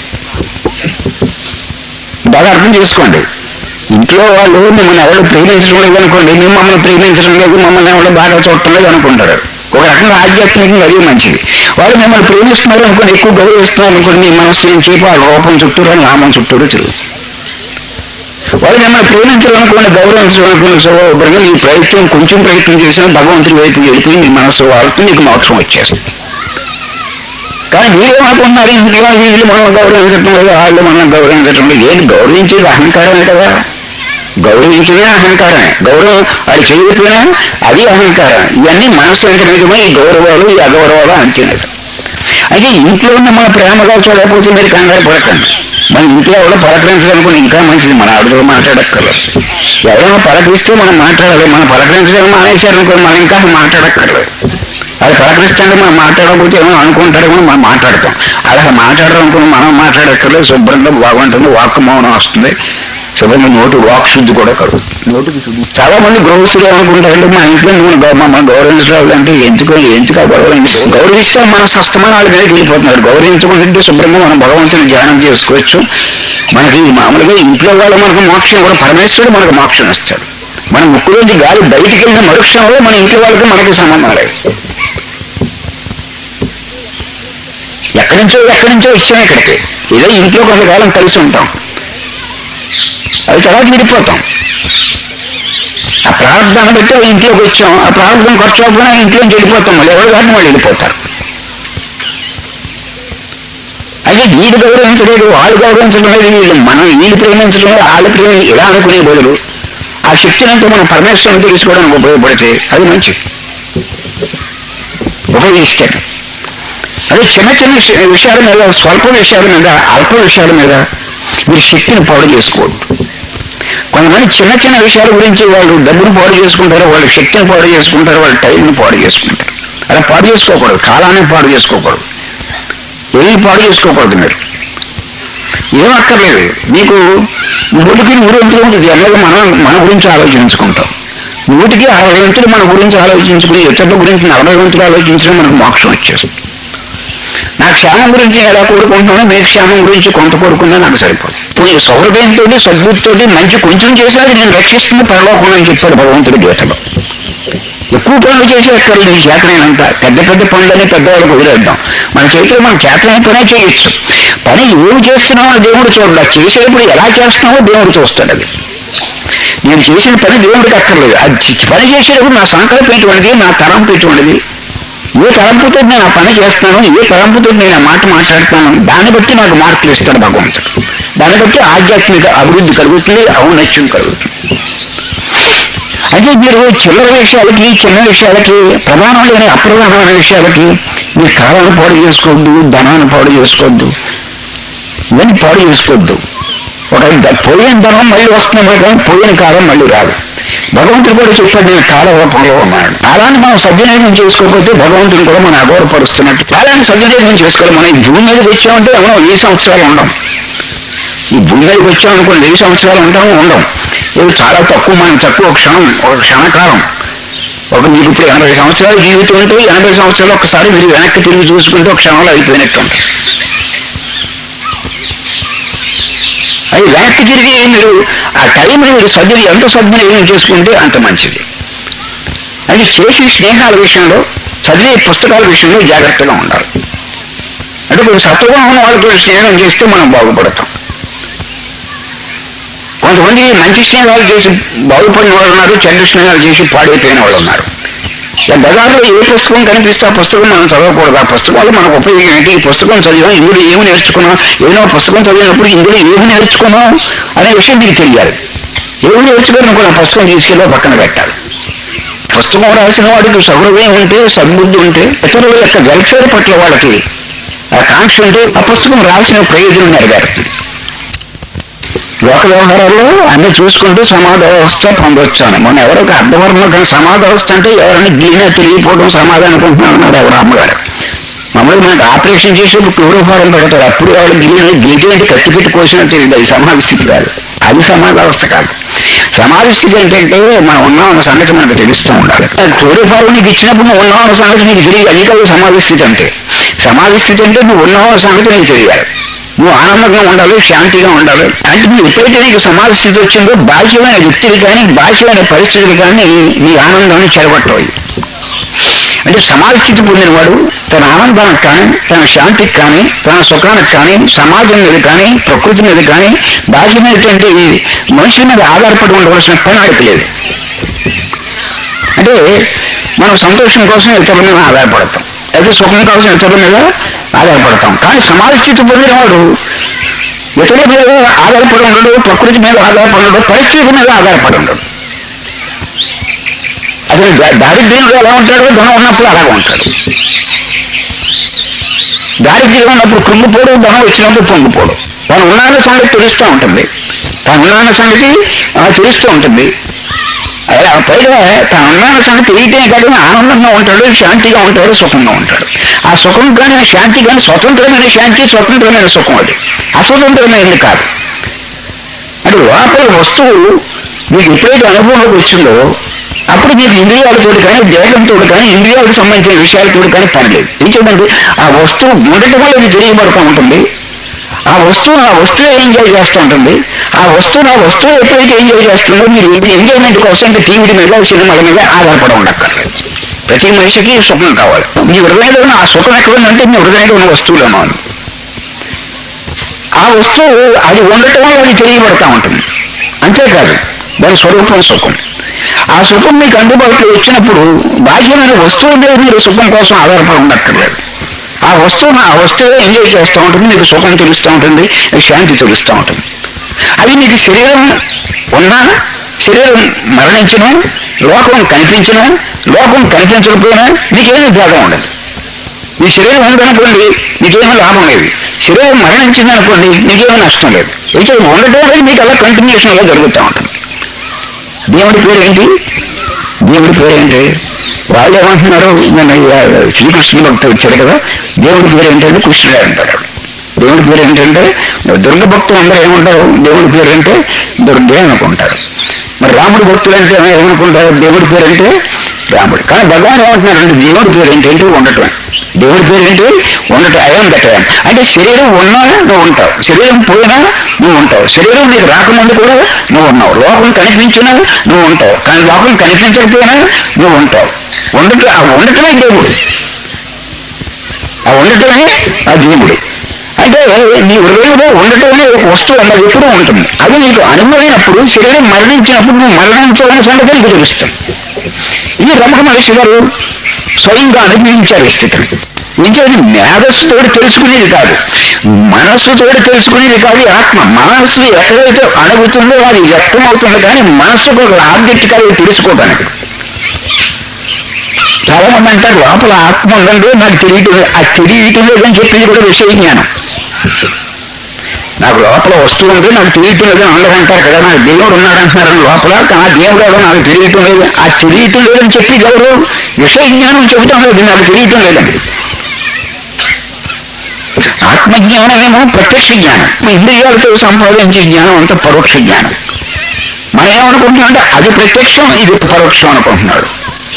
బాగా అర్థం చేసుకోండి ఇంట్లో వాళ్ళు మిమ్మల్ని ఎవరు ప్రేమించడం లేదు అనుకోండి మేము మమ్మల్ని ప్రేమించడం లేదు మమ్మల్ని ఎవరు బాగా చూడటం లేదు అనుకుంటారు ఒక రకంగా ఆధ్యాత్మికంగా అది మంచిది వాళ్ళు మిమ్మల్ని ప్రేమిస్తున్నారు అనుకోండి ఎక్కువ గౌరవిస్తున్నారు అనుకోండి మీ మనస్సు నుంచి వాళ్ళ రూపం చుట్టూరు నామం చుట్టూరు తిరుగుతుంది వాళ్ళు మిమ్మల్ని ప్రేమించడం అనుకోండి గౌరవించడం అనుకోండి శుభ్రంగా మీ ప్రయత్నం కొంచెం ప్రయత్నం చేసినా భగవంతుడి వైపు వెళ్ళిపోయి మీ మనస్సు వాళ్ళతో మీకు మోక్షం వచ్చేస్తుంది కానీ మీరేమనుకుంటున్నారు ఇంట్లో వీళ్ళు మనం గౌరవించడం లేదు వాళ్ళు మనం గౌరవించడం లేదు ఏది గౌరవించేది అహంకారమే కదా గౌరవించడమే అహంకారమే గౌరవం అది చేయకపోయినా అది అహంకారం ఇవన్నీ మనసు అంతర్గతమై ఈ గౌరవాలు ఈ అగౌరవాలు అంతినది అయితే ఇంట్లో ఉన్న మన ప్రేమగా చూడకపోతే మీరు కంగారు పడకండి మన ఇంట్లో ఎవరో పలకరించడానికి ఇంకా మంచిది మన ఆవిడతో మాట్లాడక్కర్లేదు ఎవరైనా పలకరిస్తే మనం మాట్లాడాలి మనం పలకరించడం మానేశారనుకో మనం ఇంకా మాట్లాడక్కర్లేదు అది పలకరిస్తుంటే మనం మాట్లాడకపోతే ఏమో అనుకుంటారేమో మనం మాట్లాడతాం అలా మాట్లాడడం అనుకుని మనం మాట్లాడక్కర్లేదు శుభ్రంగా బాగుంటుంది వాక్ మౌనం వస్తుంది శుభ్రంగా నోటు వాక్ శుద్ధి కూడా కలుగుతుంది నోటికి శుద్ధి చాలా మంది గౌరవిస్తులు ఏమనుకుంటారంటే మా ఇంట్లో నువ్వు గౌ- మమ్మల్ని గౌరవించడం అంటే ఎందుకు ఎందుకు ఆ గౌరవం ఎందుకు? గౌరవిస్తే మన స్వస్థమైన వాళ్ళ మీదకి వెళ్ళిపోతున్నాడు గౌరవించుకుంటుంటే శుభ్రంగా మనం భగవంతుని ధ్యానం చేసుకోవచ్చు మనకి మామూలుగా ఇంట్లో వాళ్ళు మనకు మోక్షం కూడా పరమేశ్వరుడు మనకు మోక్షం ఇస్తాడు మన ముక్కులోంచి గాలి బయటికి వెళ్ళిన మరుక్షణంలో మన ఇంటి వాళ్ళకి మనకి సంబంధం లేదు ఎక్కడి నుంచో ఎక్కడి నుంచో ఇచ్చాం ఇక్కడికి ఏదో ఇంట్లో కొంతకాలం కలిసి ఉంటాం అది తర్వాత విడిపోతాం ఆ ప్రారంభాన్ని బట్టి ఆ ఇంట్లోకి వచ్చాం ఆ ప్రారంభం ఖర్చు అవ్వకుండా ఇంట్లోకి వెళ్ళిపోతాం మళ్ళీ ఎవరు కానీ వాళ్ళు వెళ్ళిపోతారు అయితే వీడు గౌరవించలేదు వాళ్ళు గౌరవించడం లేదు వీళ్ళు మనం వీళ్ళు ప్రేమించడం లేదు, వాళ్ళు ప్రేమ ఇలా అనుకునే బదులు ఆ శక్తిని అంతా మనం పరమేశ్వరం తెలుసుకోవడానికి ఉపయోగపడితే అది మంచిది ఉపయోగిస్తాడు అదే చిన్న చిన్న విష- విషయాల మీద స్వల్ప విషయాల మీద అల్ప విషయాల మీద మీరు శక్తిని పాడు చేసుకోవద్దు కొంతమంది చిన్న చిన్న విషయాల గురించి వాళ్ళు డబ్బును పాడు చేసుకుంటారు వాళ్ళ శక్తిని పాడు చేసుకుంటారు వాళ్ళ టైంని పాడు చేసుకుంటారు అలా పాడు చేసుకోకూడదు కాలాన్ని పాడు చేసుకోకూడదు ఏమి పాడు చేసుకోకూడదు మీరు ఏం అక్కర్లేదు మీకు నూటికి నూరు వంతులు ఉంటుంది అలాగే మనం మన గురించి ఆలోచించుకుంటాం నూటికి అరవై వంతులు మన గురించి ఆలోచించుకుని ఇతరుల గురించి నలభై వంతులు ఆలోచించడం మనకు మోక్షం వచ్చేస్తుంది నా క్షేమం గురించి ఎలా కోరుకుంటున్నానో మీ క్షేమం గురించి కొంత కోరుకున్నా నాకు సరిపోదు ఇప్పుడు ఈ సౌహృదయంతో సద్బుద్ధితో మంచి కొంచెం చేసినా అది నేను రక్షిస్తుంది పరలోకం అని చెప్పాడు భగవంతుడి గీతలో ఎక్కువ పనులు చేసే అక్కర్లేదు చేతనైనంత పెద్ద పెద్ద పనులని పెద్దవాళ్ళకి వదిలేద్దాం మన చేతిలో మనం చేతనైన పనే చేయొచ్చు పని ఏమి చేస్తున్నామో దేవుడు చూడాలి చేసేటప్పుడు ఎలా చేస్తున్నామో దేవుడు చూస్తాడు అది నేను చేసిన పని దేవుడికి అక్కర్లేదు అది చి- పని చేసేటప్పుడు నా సంకల్పం ఎటువంటిది నా తలంపు ఎటువంటిది ఏ తలంపుతో నేను ఆ పని చేస్తున్నాను ఏ తలంపుతో నేను ఆ మాట మాట్లాడుతున్నాను దాన్ని బట్టి నాకు మార్కులు ఇస్తాడు భగవంతుడు దాన్ని బట్టి ఆధ్యాత్మిక అభివృద్ధి కలుగుతుంది ఔన్నత్యం కలుగుతుంది అంటే మీరు చిల్లర విషయాలకి చిన్న విషయాలకి ప్రధానం లేని అప్రధానమైన విషయాలకి మీరు కాలాన్ని పాడు చేసుకోవద్దు ధనాన్ని పాడు చేసుకోవద్దు ఇవన్నీ పాడు చేసుకోవద్దు ఒక ద- పోయిన ధనం మళ్ళీ వస్తుంది కానీ పోయిన కాలం మళ్ళీ రాదు భగవంతుడు కూడా చెప్పాడు నేను కాల రూపంలో ఉన్నాడు కాలాన్ని మనం సద్వినియోగం చేసుకోకపోతే భగవంతుడు కూడా మనం అగౌరవపరుస్తున్నట్టు కాలాన్ని సద్వినియోగం చేసుకోవాలి మనం ఈ భూమి మీదకి వచ్చామంటే మనం ఏ సంవత్సరాలు ఉండం ఈ భూమి మీదకి వచ్చామనుకోండి వెయ్యి సంవత్సరాలు ఉంటాము ఉండం ఇవి చాలా తక్కువ మనం తక్కువ ఒక క్షణం ఒక క్షణకాలం ఒక మీకు ఇప్పుడు ఎనభై సంవత్సరాలు జీవితం ఉంటే ఎనభై సంవత్సరాలు ఒకసారి మీరు వెనక్కి తిరిగి చూసుకుంటే ఒక క్షణంలో అయిపోయినట్టు ఉంటుంది అది వెనక్కి తిరిగి మీరు ఆ టైం మీరు సద్విని ఎంత సద్వినియోగం చేసుకుంటే అంత మంచిది అది చేసే స్నేహాల విషయంలో చదివే పుస్తకాల విషయంలో జాగ్రత్తగా ఉండాలి అంటే ఇప్పుడు సత్వగా ఉన్న వాళ్ళతో స్నేహం చేస్తే మనం బాగుపడతాం కొంతమంది మంచి స్నేహాలు చేసి బాగుపడిన వాళ్ళు ఉన్నారు చెడ్డ స్నేహాలు చేసి పాడైపోయిన వాళ్ళు ఉన్నారు ఇక బజార్లో ఏ పుస్తకం కనిపిస్తే ఆ పుస్తకం మనం చదవకూడదు ఆ పుస్తకాలు మనకు ఉపయోగం ఏంటి ఈ పుస్తకం చదివాం ఇందులో ఏమి నేర్చుకున్నాం ఏదైనా పుస్తకం చదివినప్పుడు ఇందులో ఏమి నేర్చుకున్నాం అనే విషయం మీకు తెలియాలి ఏమి నేర్చుకుని కూడా ఆ పుస్తకం తీసుకెళ్ళి పక్కన పెట్టాలి పుస్తకం రాసిన వాడికి సౌరవ్యం ఉంటే సద్బుద్ధి ఉంటే ఇతరుల యొక్క వెల్ఫేర్ పట్ల వాళ్ళకి ఆ కాంక్ష ఉంటే ఆ పుస్తకం రాసిన ప్రయోజనం నెరవేరుతుంది లోక వ్యవహారాల్లో అన్ని చూసుకుంటూ సమాధ వ్యవస్థ పొందొచ్చు అని మొన్న ఎవరో ఒక అర్థవర్మ కానీ సమాధ వ్యవస్థ అంటే ఎవరైనా గిలినా తెలియపోవడం సమాధానం అనుకుంటున్నాను అన్నాడు ఎవరు అమ్మగారు మామూలుగా మనకు ఆపరేషన్ చేసేప్పుడు క్లోరోఫారం పెడతారు అప్పుడు వాళ్ళు గిలిన గిలికి అంటే కత్తి పెట్టి కోసినట్టు తెలియదు అది సమాధి స్థితి కాదు అది సమాధి అవస్థ కాదు సమాధి స్థితి ఏంటంటే మనం ఉన్నాం అన్న సంగతి మనకు తెలుస్తూ ఉండాలి క్లోరోఫారం నీకు ఇచ్చినప్పుడు నువ్వు ఉన్నావు అన్న సంగతి నీకు తెలియదు అది కాదు సమాధి స్థితి అంటే సమాధి స్థితి అంటే నువ్వు ఉన్నావు అన్న సంగతి నీకు తెలియాలి నువ్వు ఆనందంగా ఉండాలి శాంతిగా ఉండాలి అంటే నువ్వు ఎప్పుడైతే నీకు సమాధి స్థితి వచ్చిందో బాహ్యమైన వ్యక్తులు కానీ బాహ్యమైన పరిస్థితులు కానీ నీ ఆనందాన్ని చెడగొట్టవు అంటే సమాధి స్థితి పొందినవాడు తన ఆనందానికి కానీ తన శాంతికి కానీ తన సుఖానికి కానీ సమాజం మీద కానీ ప్రకృతి మీద కానీ బాహ్యమైనటువంటి మనుషుల మీద ఆధారపడి ఉండవలసిన పని ఆయనకి లేదు అంటే మనం సంతోషం కోసం ఇతరుల మీద ఆధారపడతాం అయితే సుఖం కోసం ఇతరుల మీద ఆధారపడతాం కానీ సమాధి స్థితి పొందినవాడు ఇతరుల మీద ఆధారపడి ఉండడు ప్రకృతి మీద ఆధారపడి ఉండడు పరిస్థితుల మీద ఆధారపడి ఉండడు అసలు దా- దారిద్ర్యంలో ఎలా ఉంటాడో ధనం ఉన్నప్పుడు అలాగే ఉంటాడు దారిద్ర్యం ఉన్నప్పుడు కృంగిపోడు ధనం వచ్చినప్పుడు పొంగిపోడు తాను ఉన్నాన్న సంగతి తెలుస్తూ ఉంటుంది తాను ఉన్నాన్న సంగతి ఆ, తెలుస్తూ ఉంటుంది అలా పైగా తాను ఉన్నాన్న సంగతి తెలియటమే కాదు ఆనందంగా ఉంటాడు శాంతిగా ఉంటాడు సుఖంగా ఉంటాడు ఆ సుఖం కానీ ఆ శాంతి కానీ స్వతంత్రమైన శాంతి స్వతంత్రమైన సుఖం అది అస్వతంత్రమైనది కాదు అంటే లోపల వస్తువు మీకు ఎప్పుడైతే అనుభవంలోకి వచ్చిందో అప్పుడు మీకు ఇంద్రియాలతో కానీ దేహంతో కానీ ఇంద్రియాలకు సంబంధించిన విషయాలతో కానీ పని లేదు ఏంటంటే ఆ వస్తువు ఉండటం వల్ల ఇది తెలియబడుతూ ఉంటుంది ఆ వస్తువును ఆ వస్తువు ఎంజాయ్ చేస్తూ ఉంటుంది ఆ వస్తువును ఆ వస్తువు ఎప్పుడైతే ఎంజాయ్ చేస్తుందో మీరు ఇది ఎంజాయ్మెంట్ కోసం ఇంకా టీవీ మీద సినిమాల మీద ఆధారపడి ఉండక్కర్లేదు ప్రతి మనిషికి సుఖం కావాలి మీ హృదయంలో ఉన్న ఆ సుఖం ఎక్కడ ఉందంటే మీ హృదయంలో ఉన్న వస్తువులోనూ ఉంది ఆ వస్తువు అది ఉండటం వల్ల అది తెలియబడతా ఉంటుంది అంతేకాదు దాని స్వరూపం సుఖం ఆ సుఖం మీకు అందుబాటులో వచ్చినప్పుడు బాహ్యమైన వస్తువు మీద మీరు సుఖం కోసం ఆధారపడి ఉండక్కర్లేదు ఆ వస్తువును ఆ వస్తువు ఎంజాయ్ చేస్తూ ఉంటుంది మీకు సుఖం తెలుస్తూ ఉంటుంది శాంతి తెలుస్తూ ఉంటుంది అది మీకు శరీరం ఉన్నా శరీరం మరణించిన లోకం కనిపించిన లోకం కనిపించకపోయినా మీకేమీ భేదం ఉండదు మీ శరీరం ఉందనుకోండి మీకేమీ లాభం లేదు శరీరం మరణించింది అనుకోండి మీకేమీ నష్టం లేదు అయితే ఉండటం అనేది మీకు అలా కంటిన్యూషన్గా జరుగుతూ ఉంటుంది దేవుడి పేరు ఏంటి దేవుడి పేరు ఏంటి వాళ్ళు ఏమంటున్నారు మన శ్రీకృష్ణుడు భక్తులు వచ్చారు కదా దేవుడి పేరు ఏంటంటే కృష్ణుడే అంటారు దేవుడి పేరు ఏంటంటే దుర్గ భక్తులు అందరూ ఏమంటారు దేవుడి పేరు అంటే దుర్గే అనుకుంటారు మరి రాముడి భక్తులు అంటే ఏమనుకుంటారు దేవుడి పేరు అంటే రాముడు కానీ భగవాన్ ఏమంటున్నారంటే దేవుడి పేరు ఏంటంటే ఉండటం దేవుడి పేరు ఏంటి ఉండటం అయం దటయం అంటే శరీరం ఉన్నా నువ్వు ఉంటావు శరీరం పోయినా నువ్వు ఉంటావు శరీరం నీకు రాకముందు కూడా నువ్వు ఉన్నావు లోకం కనిపించినా నువ్వు ఉంటావు కానీ లోకం కనిపించకపోయినా నువ్వు ఉంటావు ఉండటం ఆ ఉండటమే దేవుడు ఆ ఉండటమే ఆ దేవుడు అంటే నీ హృదయంలో ఉండటమే ఒక వస్తువు అన్నది ఎప్పుడూ ఉంటుంది అది నీకు అనుభవమైనప్పుడు శరీరం మరణించినప్పుడు నువ్వు మరణించాలనే సంగతి నీకు తెలుస్తుంది ఇది రమణ మహర్షి గారు స్వయంగా అనుభవించారు ఈ స్థితిని ఇంకేది మేధస్సుతోటి తెలుసుకునేది కాదు మనస్సుతోటి తెలుసుకునేది కాదు ఈ ఆత్మ మనస్సు ఎక్కడైతే అణుగుతుందో అది వ్యక్తం అవుతుంది కానీ మనస్సుకు ఒక ఆబ్జెక్ట్ కాదు తెలుసుకోవడానికి చాలా మంది అంటారు లోపల ఆత్మ ఉందండి నాకు తెలియటం ఆ తెలియటం లేదని చెప్పింది కూడా విషయ జ్ఞానం నాకు లోపల వస్తువు ఉంది నాకు తెలియటం లేదు అందరూ అంటారు కదా నాకు దేవుడు ఉన్నాడంటున్నారు లోపల కానీ ఆ దేవుడు ఎవడో నాకు తెలియటం లేదు ఆ తెలియటం లేదని చెప్పి ఎవరు విషయ జ్ఞానం చెబుతాం లేదు నాకు తెలియటం లేదండి ఆత్మజ్ఞానమేమో ప్రత్యక్ష జ్ఞానం ఇంద్రియాలతో సంపాదించే జ్ఞానం అంతా పరోక్ష జ్ఞానం మనం ఏమనుకుంటున్నాం అంటే అది ప్రత్యక్షం ఇది పరోక్షం అనుకుంటున్నాడు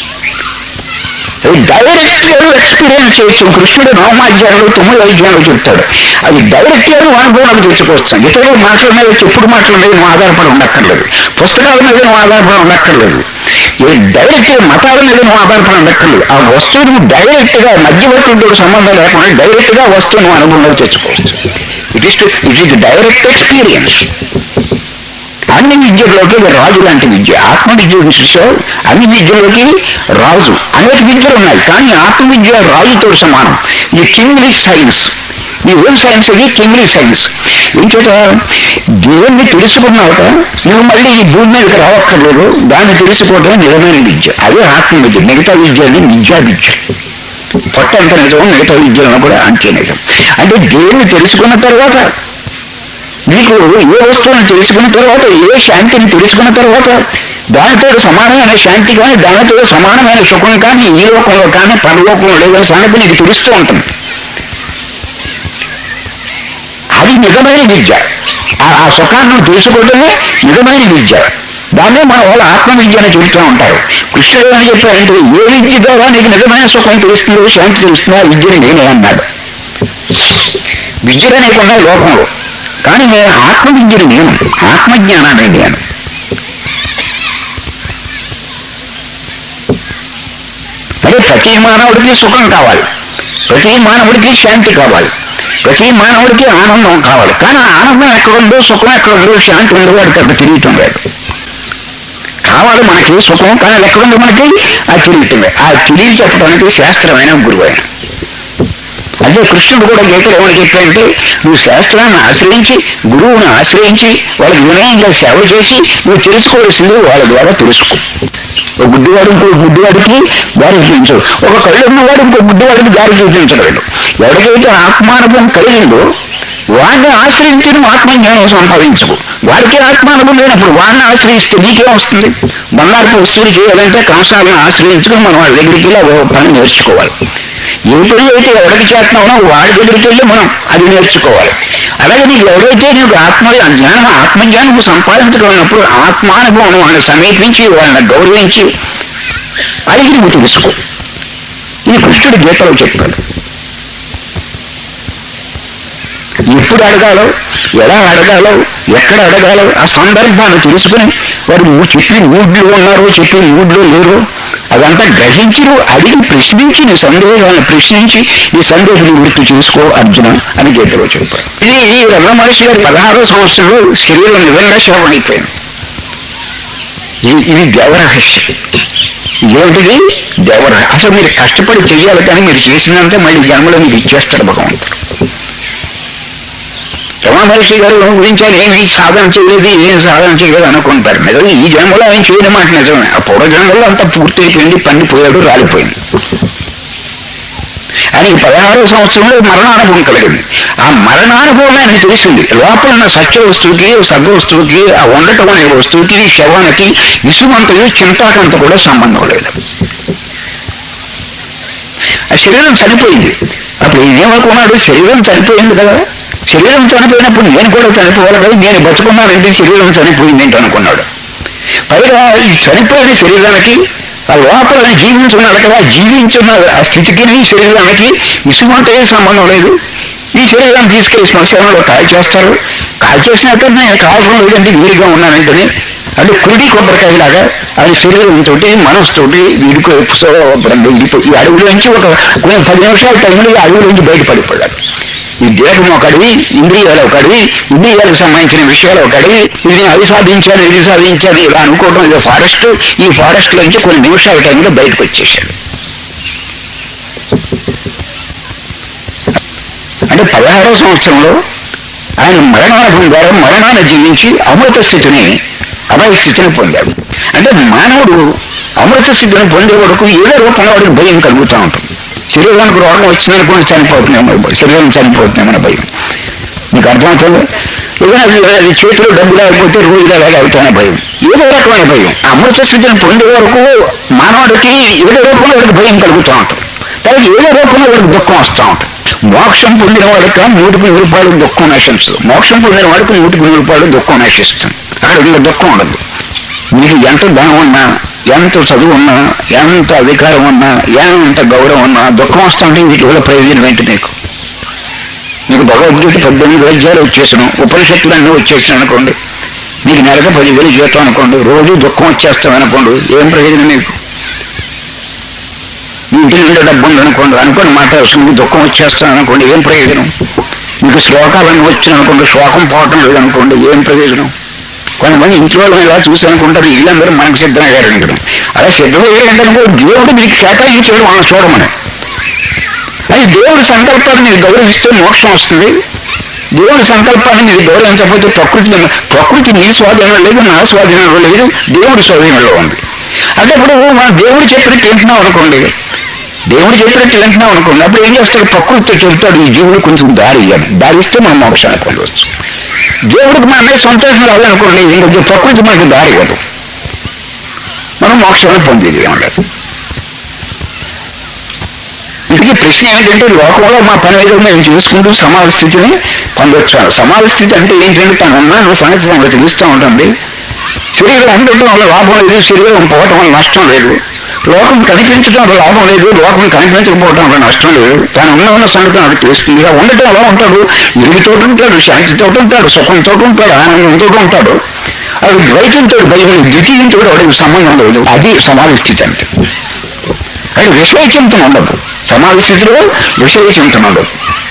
డైరెక్ట్ గా ఎక్స్పీరియన్స్ చేయొచ్చు కృష్ణుడు నవమాధ్యాయులు తొమ్మిది అధ్యాయులు చెప్తాడు అది డైరెక్ట్ గా నువ్వు అనుభవానికి తెచ్చుకోవచ్చు ఇతరుల మాటల మీద చెప్పుడు మాటల మీద నువ్వు ఆధారపడి ఉండక్కర్లేదు పుస్తకాల మీద నువ్వు ఆధారపడి ఉండక్కర్లేదు ఈ డైరెక్ట్ మతాల మీద నువ్వు ఆధారపడి ఉండక్కర్లేదు ఆ వస్తువు నువ్వు డైరెక్ట్ గా మధ్యవర్తులతో సంబంధం లేకుండా డైరెక్ట్ గా వస్తువు నువ్వు అనుభవంలోకి తెచ్చుకోవచ్చు it is it is direct experience అన్ని విద్యలోకి ఇది రాజు లాంటి విద్య ఆత్మ విద్య చూసో అన్ని విద్యలోకి రాజు అనేక విద్యలు ఉన్నాయి కానీ ఆత్మ విద్య రాజుతో సమానం ఇది కింగ్లీ సైన్స్ ఈ ఓన్ సైన్స్ ఇది కింగ్లీ సైన్స్ ఇంకేట దేవుణ్ణి తెలుసుకున్నాక నువ్వు మళ్ళీ ఈ భూమి మీదకి రావక్కర్లేదు దాన్ని తెలుసుకోవడం నిజమైన విద్య అదే ఆత్మ విద్య మిగతా విద్య అనేది విద్యా విద్య పొట్ట ఎంత నిజం మిగతా విద్యలను కూడా అంతే నిజం అంటే దేవుణ్ణి తెలుసుకున్న తర్వాత నీకు ఏ వస్తువుని తెలుసుకున్న తర్వాత ఏ శాంతిని తెలుసుకున్న తర్వాత దానితో సమానమైన శాంతి కానీ దానితో సమానమైన సుఖం కానీ ఈ లోకంలో కానీ పరలోకంలో లేదని సంగతి నీకు తెలుస్తూ ఉంటుంది అది నిజమైన విద్య ఆ- ఆ సుఖాన్ని నువ్వు తెలుసుకోవడమే నిజమైన విద్య దాన్నే మన వాళ్ళు ఆత్మ విద్య అని చెబుతూ ఉంటారు కృష్ణుడు అని చెప్పారంటే ఏ విద్య ద్వారా నీకు నిజమైన సుఖం తెలుస్తుందో శాంతి తెలుస్తుందో ఆ విద్యని నేనే అన్నాడు విద్యలు అనేకుండా లోకంలో కానీ నేను ఆత్మ విద్యను నేను ఆత్మజ్ఞానాన్ని నేను అదే ప్రతి మానవుడికి సుఖం కావాలి ప్రతి మానవుడికి శాంతి కావాలి ప్రతి మానవుడికి ఆనందం కావాలి కానీ ఆ ఆనందం ఎక్కడుందో సుఖం ఎక్కడుందో శాంతి ఉందో వాడికి అక్కడ తెలియటం లేదు కావాలి మనకి సుఖం కానీ అది ఎక్కడుందో మనకి అది తెలియటం లేదు ఆ తెలియ చెప్పడానికి శాస్త్రమైన గురువు ఆయన అదే కృష్ణుడు కూడా గీతలు ఏమని చెప్పాడంటే నువ్వు శాస్త్రాన్ని ఆశ్రయించి గురువుని ఆశ్రయించి వాళ్ళకి వినయంగా సేవ చేసి నువ్వు తెలుసుకోవాల్సింది వాళ్ళ ద్వారా తెలుసుకో ఒక గుడ్డివాడు ఇంకో గుడ్డివాడికి దారి చూపించు ఒక కళ్ళు ఉన్నవాడు ఇంకో గుడ్డివాడికి దారి చూపించలేడు ఎవరికైతే ఆత్మానుభవం కలిగిందో వాడిని ఆశ్రయించి నువ్వు ఆత్మజ్ఞానం సంపాదించకు వాడికి ఆత్మానుభవం లేనప్పుడు వాడిని ఆశ్రయిస్తే నీకేం వస్తుంది బంగారపు వస్తువులు చేయాలంటే కంసాలను ఆశ్రయించుకుని మనం వాళ్ళ దగ్గరికి వెళ్ళి అదో పని నేర్చుకోవాలి ఎప్పుడైతే ఎవరికి చేస్తున్నామో వాడి దగ్గరికి వెళ్ళి మనం అది నేర్చుకోవాలి అలాగే నీకు ఎవరైతే నీకు ఆత్మ జ్ఞానం ఆత్మజ్ఞానం నువ్వు సంపాదించడం ఉన్నప్పుడు ఆత్మానుభవం వాళ్ళని సమీపించి వాళ్ళని గౌరవించి అడిగి నువ్వు తెలుసుకో ఇది కృష్ణుడు గీతలో చెప్పాడు ఎప్పుడు అడగాలో ఎలా అడగాలో ఎక్కడ అడగాలో ఆ సందర్భాన్ని తెలుసుకుని వారు నువ్వు చెప్పిన ఊడ్లో ఉన్నారో చెప్పిన ఊడ్లో లేరో అదంతా గ్రహించి నువ్వు అడిగి ప్రశ్నించి నీ సందేహాలను ప్రశ్నించి నీ సందేహాన్ని వృత్తి చేసుకో అర్జున అని గీతలో చెప్పాడు ఇది ఈ రమణ మహర్షి గారి పదహారో సంవత్సరాలు శరీరం నిజంగా శవమైపోయింది ఇది ఇది దేవరహస్యం ఇదేమిటిది దేవరహస్యం అసలు మీరు కష్టపడి చెయ్యాలి కానీ మీరు చేసినంత మళ్ళీ జన్మలో మీకు ఇచ్చేస్తాడు భగవంతుడు రమణ మహర్షి గారు గురించి ఆయన ఏమి సాధన చేయలేదు ఏం సాధన చేయలేదు అనుకుంటారు నిజం ఈ జన్మలో ఆయన చేయడం మాట నిజమే ఆ పూర్వ జన్మలో అంతా పూర్తి అయిపోయింది పని పోయాడు రాలిపోయింది ఆయనకి పదహారో సంవత్సరంలో మరణానుభవం కలిగింది ఆ మరణానుభవం ఆయనకు తెలిసింది లోపల ఉన్న సత్య వస్తువుకి సద్ద వస్తువుకి ఆ ఉండటం అనే వస్తువుకి శవానికి విసుమంతయు చింతాకంత కూడా సంబంధం లేదు ఆ శరీరం చనిపోయింది అప్పుడు ఏమనుకున్నాడు శరీరం చనిపోయింది కదా శరీరం చనిపోయినప్పుడు నేను కూడా చనిపోవాలి కదా నేను బతుకున్నానంటే శరీరం చనిపోయింది ఏంటి అనుకున్నాడు పైగా ఈ చనిపోయిన శరీరానికి ఆ లోపల జీవించున్నాడు కదా జీవించున్న ఆ స్థితికి ఈ శరీరానికి విసుమంటే సంబంధం లేదు ఈ శరీరాన్ని తీసుకెళ్లి శ్మశానంలో కాల్ చేస్తారు కాల్ చేసినట్టు నేను కాల్చడం లేదంటే వీడిగా ఉన్నానంటే అంటే కుడి కొబ్బరికాయలాగా అది శరీరంతో మనసుతోటి వీడికో విడిపోయి ఈ అడవిలోంచి ఒక కొన్ని పది నిమిషాల టైంలో ఈ అడవిలోంచి బయటపడిపోయాడు ఈ దేహం ఒక అడవి ఇంద్రియాలు ఒక అడవి ఇంద్రియాలకు సంబంధించిన విషయాలు ఒక అడవి ఇది అది సాధించాను ఇది సాధించాను ఇలా అనుకోవడం ఇది ఫారెస్ట్ ఈ ఫారెస్ట్ లోంచి కొన్ని నిమిషాల టైంలో బయటకు వచ్చేసాడు అంటే పదహారవ సంవత్సరంలో ఆయన మరణానుభవం ద్వారా మరణాన్ని జీవించి అమృత స్థితిని అభయ స్థితిని పొందాడు అంటే మానవుడు అమృత స్థితిని పొందే వరకు ఏదో రూపంలో వాడికి భయం కలుగుతూ ఉంటుంది శరీరానికి రోగం వచ్చిందనుకుని చనిపోతున్నామో శరీరం చనిపోతున్నామని భయం నీకు అర్థమవుతుంది ఏదైనా అది- అది చేతిలో డబ్బు లేకపోతే రోజులు అలాగే అవుతానే భయం ఏదో రకమైన భయం ఆ అమృత స్థితిని పొందే వరకు మానవుడికి ఏదో రూపంలో వాడికి భయం కలుగుతూ ఉంటుంది తర్వాత ఏదో రూపంలో వాడికి దుఃఖం వస్తూ ఉంటుంది మోక్షం పొందిన వాడికి నూటికి నూరు రూపాయలు దుఃఖం నశించదు మోక్షం పొందిన వాడికి నూటికి నూరు రూపాయలు దుఃఖం నశిస్తుంది అక్కడ ఇంకా దుఃఖం ఉండదు మీకు ఎంత ధనం ఉన్నా ఎంత చదువు ఉన్నా ఎంత అధికారం ఉన్నా ఎంత గౌరవం ఉన్నా దుఃఖం వస్తుంటే వీటి వల్ల ప్రయోజనం ఏంటి నీకు మీకు భగవద్గీత పద్దెనిమిది అధ్యాయాలు వచ్చేసాను ఉపనిషత్తులు అన్నీ వచ్చేసాను అనుకోండి మీకు నెలకు పదివేలు జీతం అనుకోండి రోజు దుఃఖం వచ్చేస్తాం అనుకోండి ఏం ప్రయోజనం మీకు మీ ఇంటి నిండా డబ్బు ఉంది అనుకోండి అనుకోండి మాట మీకు దుఃఖం వచ్చేస్తాను అనుకోండి ఏం ప్రయోజనం మీకు శ్లోకాలన్నీ వచ్చిన అనుకోండి శోకం పోవటం లేదు అనుకోండి ఏం ప్రయోజనం కొంతమంది ఇంట్లో వాళ్ళని ఇలా చూసి అనుకుంటారు వీళ్ళందరూ మనకు సిద్ధమయ్యారు అనుకోవడం అలా సిద్ధమయ్యారంటే అనుకో దేవుడు మీకు కేటాయించాడు మనం చూడమని అది దేవుడి సంకల్పాన్ని మీరు గౌరవిస్తే మోక్షం వస్తుంది దేవుడి సంకల్పాన్ని మీరు గౌరవించకపోతే ప్రకృతి ప్రకృతి నీ స్వాధీనంలో లేదు నా స్వాధీనంలో లేదు దేవుడి స్వాధీనంలో ఉంది అంటే ఇప్పుడు మన దేవుడు చెప్పినట్టు వింటున్నాం అనుకోండి దేవుడు చెప్పినట్టు వింటున్నాం అనుకోండి అప్పుడు ఏం చేస్తాడు ప్రకృతితో చెబుతాడు ఈ జీవుడు కొంచెం దారి ఇవ్వాలి దారి ఇస్తే మనం మోక్షాన్ని పొందవచ్చు దేవుడికి మన మీద సంతోషం రావాలనుకోండి ఇంకొంచెం ప్రకృతి మనకి దారి ఇవ్వదు మనం మోక్షాన్ని పొందేది ఏమలేదు ఇంటికి ప్రశ్న ఏంటంటే లోకంలో మా పని ఏదో మేము చేసుకుంటూ సమాజ స్థితిని పొందొచ్చాను సమాజ స్థితి అంటే ఏంటంటే తను ఉన్న సంగతి మనకు తెలుస్తూ ఉంటుంది శరీరం ఉండటం వల్ల లాభం లేదు శరీరం పోవటం వల్ల నష్టం లేదు లోకం కనిపించడం వల్ల లాభం లేదు లోకం కనిపించకపోవడం వల్ల నష్టం లేదు తాను ఉన్న ఉన్న సంగతి నాకు తెలుస్తుంది ఇలా ఉండటం అలా ఉంటాడు ఇరుగుతో ఉంటాడు శాంతితో ఉంటాడు సుఖంతో ఉంటాడు ఆనందంతో ఉంటాడు అది ద్వైతంతో భయం ద్వితీయంతో వాడికి సంబంధం లేదు అది సమాజ స్థితి అంటే అది విషయ చింతన ఉండదు సమాజ స్థితిలో విషయ చింతన ఉండదు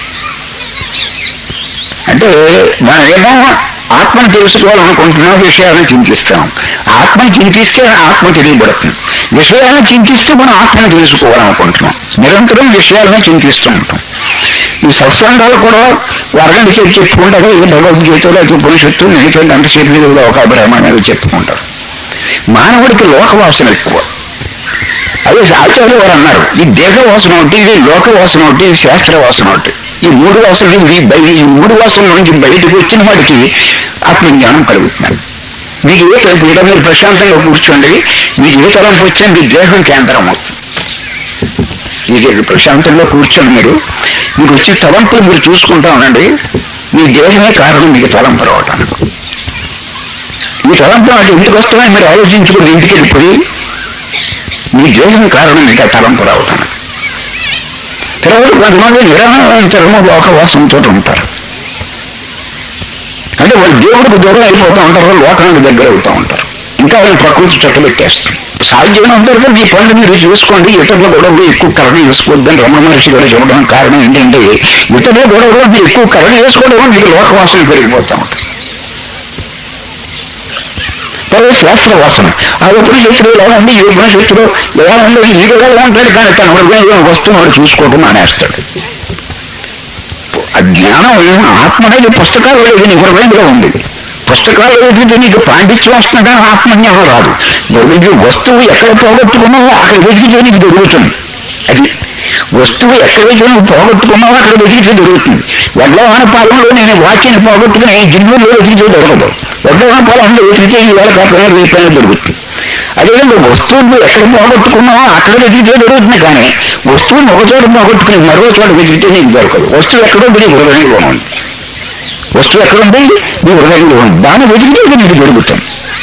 అంటే మనం ఏమో ఆత్మను తెలుసుకోవాలనుకుంటున్నాం విషయాలను చింతిస్తాం ఆత్మను చింతిస్తే ఆత్మ తెలియబడుతుంది విషయాలను చింతిస్తే మనం ఆత్మను తెలుసుకోవాలనుకుంటున్నాం నిరంతరం విషయాలను చింతిస్తూ ఉంటాం ఈ సత్సంగాలు కూడా వరగండి చెప్పి చెప్పుకుంటారు ఇది భగవద్గీతలో అయితే ఉపనిషత్తు మిగతా అంతసేపు మీద ఒక బ్రహ్మాండాలు చెప్పుకుంటారు మానవుడికి లోకవాసన ఎక్కువ అదే ఆచార్యులు వారు అన్నారు ఈ దేహ వాసన ఒకటి ఇది లోక వాసన ఒకటి ఇది శాస్త్ర వాసన ఒకటి ఈ మూడు వాసనలు ఈ బయ- ఈ మూడు వాసనల నుంచి బయటకు వచ్చిన వాడికి ఆత్మజ్ఞానం కలుగుతున్నారు మీకు ఏ తలంపు ఇక్కడ మీరు ప్రశాంతంగా కూర్చోండి మీకు ఏ తలంపు వచ్చినా మీ దేహం కేంద్రం అవుతుంది ఇది ప్రశాంతంగా కూర్చొని మీరు మీకు వచ్చే తలంపులు మీరు చూసుకుంటా ఉండండి మీ దేహమే కారణం మీకు తలంపు రావటానికి మీ తలంపు నాకు ఎందుకు వస్తున్నాయి మీరు ఆలోచించుకుని ఇంటికి వెళ్ళిపోయి మీ దేహం కారణం మీకు ఆ తలంపు రావటానికి తర్వాత కొంతమంది నిరానంతరము లోకవాసంతో ఉంటారు అంటే వాళ్ళు దేవుడికి దూరం అయిపోతూ ఉంటారు లోకానికి దగ్గర అవుతూ ఉంటారు ఇంకా వాళ్ళు ప్రకృతి చుట్టబెట్టేస్తారు సాధ్యమైనంతవరకు మీ పనులు మీరు చూసుకోండి ఇతరుల గొడవలు ఎక్కువ కరణ వేసుకోవద్దని రమణ మహర్షి గారు చెప్పడం కారణం ఏంటంటే ఇతరుల గొడవలు మీరు ఎక్కువ కరణ వేసుకోవడం మీకు లోకవాసన పెరిగిపోతూ ఉంటుంది తర్వాత శాస్త్ర వాసన ఆ ఉపనిషత్తుడు ఎలా ఉంది ఈ ఉపనిషత్తుడు ఎలా ఉంది ఈ ఎలా ఉంటాడు కానీ తన హృదయంలో వస్తువును చూసుకోవడం మానేస్తాడు ఆ జ్ఞానం ఆత్మ అనేది పుస్తకాలు లేదు నీ హృదయంలో ఉంది పుస్తకాలు వెతికితే నీకు పాండిత్యం వస్తుంది కానీ ఆత్మజ్ఞానం రాదు నీకు వస్తువు ఎక్కడ పోగొట్టుకున్నావో అక్కడ వెతికితే నీకు దొరుకుతుంది అది వస్తువు ఎక్కడ నువ్వు పోగొట్టుకున్నావో అక్కడ వెతికితే దొరుకుతుంది వడ్లవాన పాలనలో నేను వాక్యాన్ని పోగొట్టుకుని ఈ జిల్లులో వెతికితే దొరకదు వడ్లవాన పాలనలో వెతికితే ఈ వేళ కాకపోయినా రేపైనా దొరుకుతుంది అదేవిధంగా వస్తువులు ఎక్కడ పోగొట్టుకున్నావో అక్కడ వెతికితే దొరుకుతుంది కానీ వస్తువుని ఒక చోట పోగొట్టుకుని మరో చోట వెతికితే నీకు దొరకదు వస్తువు ఎక్కడో నీ హృదయంలో ఉంది వస్తువు ఎక్కడుంది నీ హృదయంలో ఉంది దాన్ని వెతికితే ఇది నీకు దొరుకుతుంది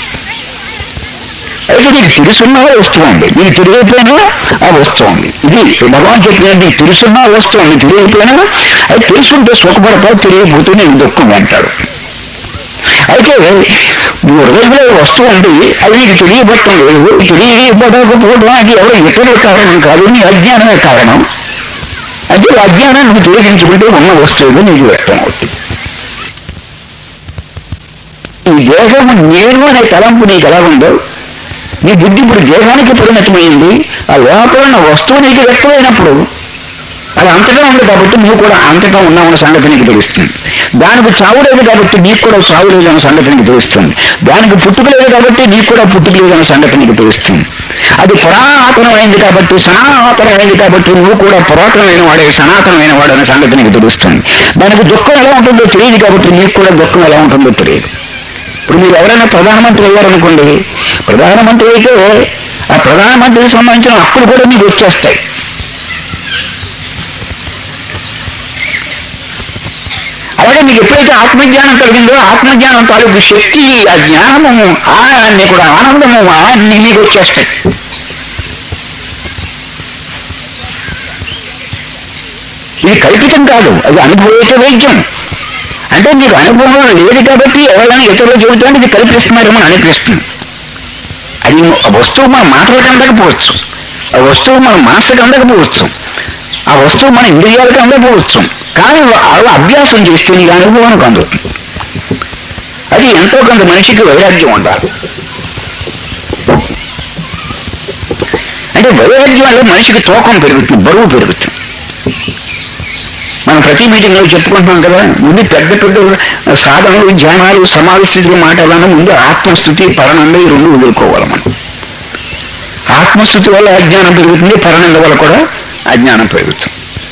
అయితే నీకు తెలుసున్న వస్తువు ఉంది నీకు తిరిగిపోయినా ఆ వస్తువు ఉంది ఇది భగవాన్ చెప్పిన నీకు తెలుసున్న వస్తువు ఉంది తిరిగిపోయినా అది తెలుసుంటే సుఖపడతావు తిరిగిపోతే నీకు దుఃఖం అంటాడు అయితే నువ్వు హృదయంలో వస్తువు ఉంది అది నీకు తెలియబట్టం లేదు తెలియబడకపోవడానికి ఎవరో ఇతరుల కారణం కాదు నీ అజ్ఞానమే కారణం అయితే ఆ అజ్ఞానాన్ని నువ్వు తొలగించుకుంటే ఉన్న వస్తువులు నీకు వ్యక్తం అవుతుంది ఈ దేహము నేను అనే తలంపు నీకు ఎలా ఉందో నీ బుద్ధి ఇప్పుడు దేహానికి పరిమితమైంది ఆ లోపల ఉన్న వస్తువు నీకు వ్యక్తమైనప్పుడు అది అంతటా ఉంది కాబట్టి నువ్వు కూడా అంతటా ఉన్నావన్న సంగతి నీకు తెలుస్తుంది దానికి చావు లేదు కాబట్టి నీకు కూడా చావు లేదు అన్న సంగతి నీకు తెలుస్తుంది దానికి పుట్టుక లేదు కాబట్టి నీకు కూడా పుట్టుక లేదు అన్న సంగతి నీకు తెలుస్తుంది అది పురాతనమైంది కాబట్టి సనాతనమైంది కాబట్టి నువ్వు కూడా పురాతనమైన వాడే సనాతనమైన వాడు అనే సంగతి నీకు తెలుస్తుంది దానికి దుఃఖం ఎలా ఉంటుందో తెలియదు కాబట్టి నీకు కూడా దుఃఖం ఎలా ఉంటుందో తెలియదు ఇప్పుడు మీరు ఎవరైనా ప్రధానమంత్రి అయ్యారనుకోండి ప్రధానమంత్రి అయితే ఆ ప్రధానమంత్రికి సంబంధించిన హక్కులు కూడా మీకు వచ్చేస్తాయి అలాగే మీకు ఎప్పుడైతే ఆత్మజ్ఞానం కలిగిందో ఆత్మజ్ఞానం తాలూకు శక్తి ఆ జ్ఞానము ఆ నీకు ఆనందము ఆ అన్ని మీకు వచ్చేస్తాయి ఇది కల్పితం కాదు అది అనుభవేత వైద్యం అంటే మీకు అనుభవం లేదు కాబట్టి ఎవరైనా ఇతరులు చెబుతుంటే ఇది కల్పిస్తున్నారేమో అని అనిపిస్తుంది అది ఆ వస్తువు మన మాటలకు అందకపోవచ్చు ఆ వస్తువు మన మనసుకు అందకపోవచ్చు ఆ వస్తువు మన ఇంద్రియాలకు అందకపోవచ్చు కానీ అలా అభ్యాసం చేస్తే నీ అనుభవానికి అందుతుంది అది ఎంతో కొంత మనిషికి వైరాగ్యం ఉండాలి అంటే వైరాగ్యం వల్ల మనిషికి తూకం పెరుగుతుంది బరువు పెరుగుతుంది మనం ప్రతి మీటింగ్లో చెప్పుకుంటున్నాం కదా ముందు పెద్ద పెద్ద సాధనలు ధ్యానాలు సమాధి స్థితిలో మాట్లాడాలన్నా ముందు ఆత్మస్థుతి పరణంలో ఈ రెండు వదులుకోవాలి మనం ఆత్మస్థుతి వల్ల అజ్ఞానం పెరుగుతుంది పరణంద వల్ల కూడా అజ్ఞానం పెరుగుతుంది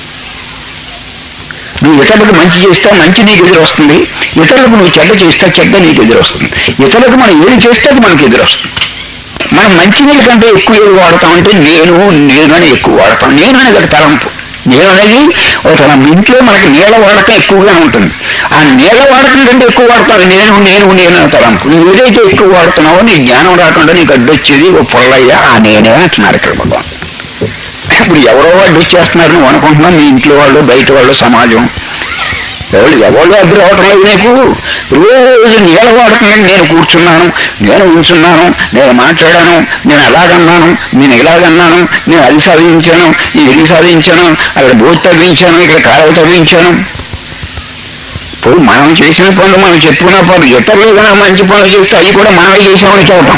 నువ్వు ఇతరులకు మంచి చేస్తే మంచి నీకు ఎదురు వస్తుంది ఇతరులకు నువ్వు చెడ్డ చేస్తే చెడ్డ నీకు ఎదురు వస్తుంది ఇతరులకు మనం ఏది చేస్తే అది మనకి ఎదురు వస్తుంది మనం మంచి నీళ్ళ కంటే ఎక్కువ ఏది వాడతామంటే నేను నేను అని ఎక్కువ వాడతాం నేను అనేది ఒక తలంపు నేను అనేది ఒక తలం ఇంట్లో మనకి నీళ్ళ వాడకం ఎక్కువగా ఉంటుంది ఆ నీళ్ళ వాడకం కంటే ఎక్కువ వాడతాను నేను నేను నేను అనే తలంపు నువ్వు ఏదైతే ఎక్కువ వాడుతున్నావో నీ జ్ఞానం రాకుండా నీకు అడ్డొచ్చేది ఓ పొల్లయ్యా ఆ నేనే అంటున్నారు ఇక్కడ భగవాన్ ఇప్పుడు ఎవరో వాళ్ళు వచ్చేస్తున్నారు నువ్వు అనుకుంటున్నావు మీ ఇంట్లో వాళ్ళు బయట వాళ్ళు సమాజం ఎవరు ఎవరు అద్దరు అవటం లేదు నీకు రోజు నీళ్ళ వాడుతున్నాను నేను కూర్చున్నాను నేను ఉంచున్నాను నేను మాట్లాడాను నేను అలాగన్నాను నేను ఇలాగన్నాను నేను అది సాధించాను ఇది సాధించాను అక్కడ బోట్ తగ్గించాను ఇక్కడ కాలువ తగ్గించాను ఇప్పుడు మనం చేసిన పనులు మనం చెప్పుకున్న పనులు ఇతరులు ఏదైనా మంచి పనులు చేస్తే అవి కూడా మనమే చేసామని చెప్పటం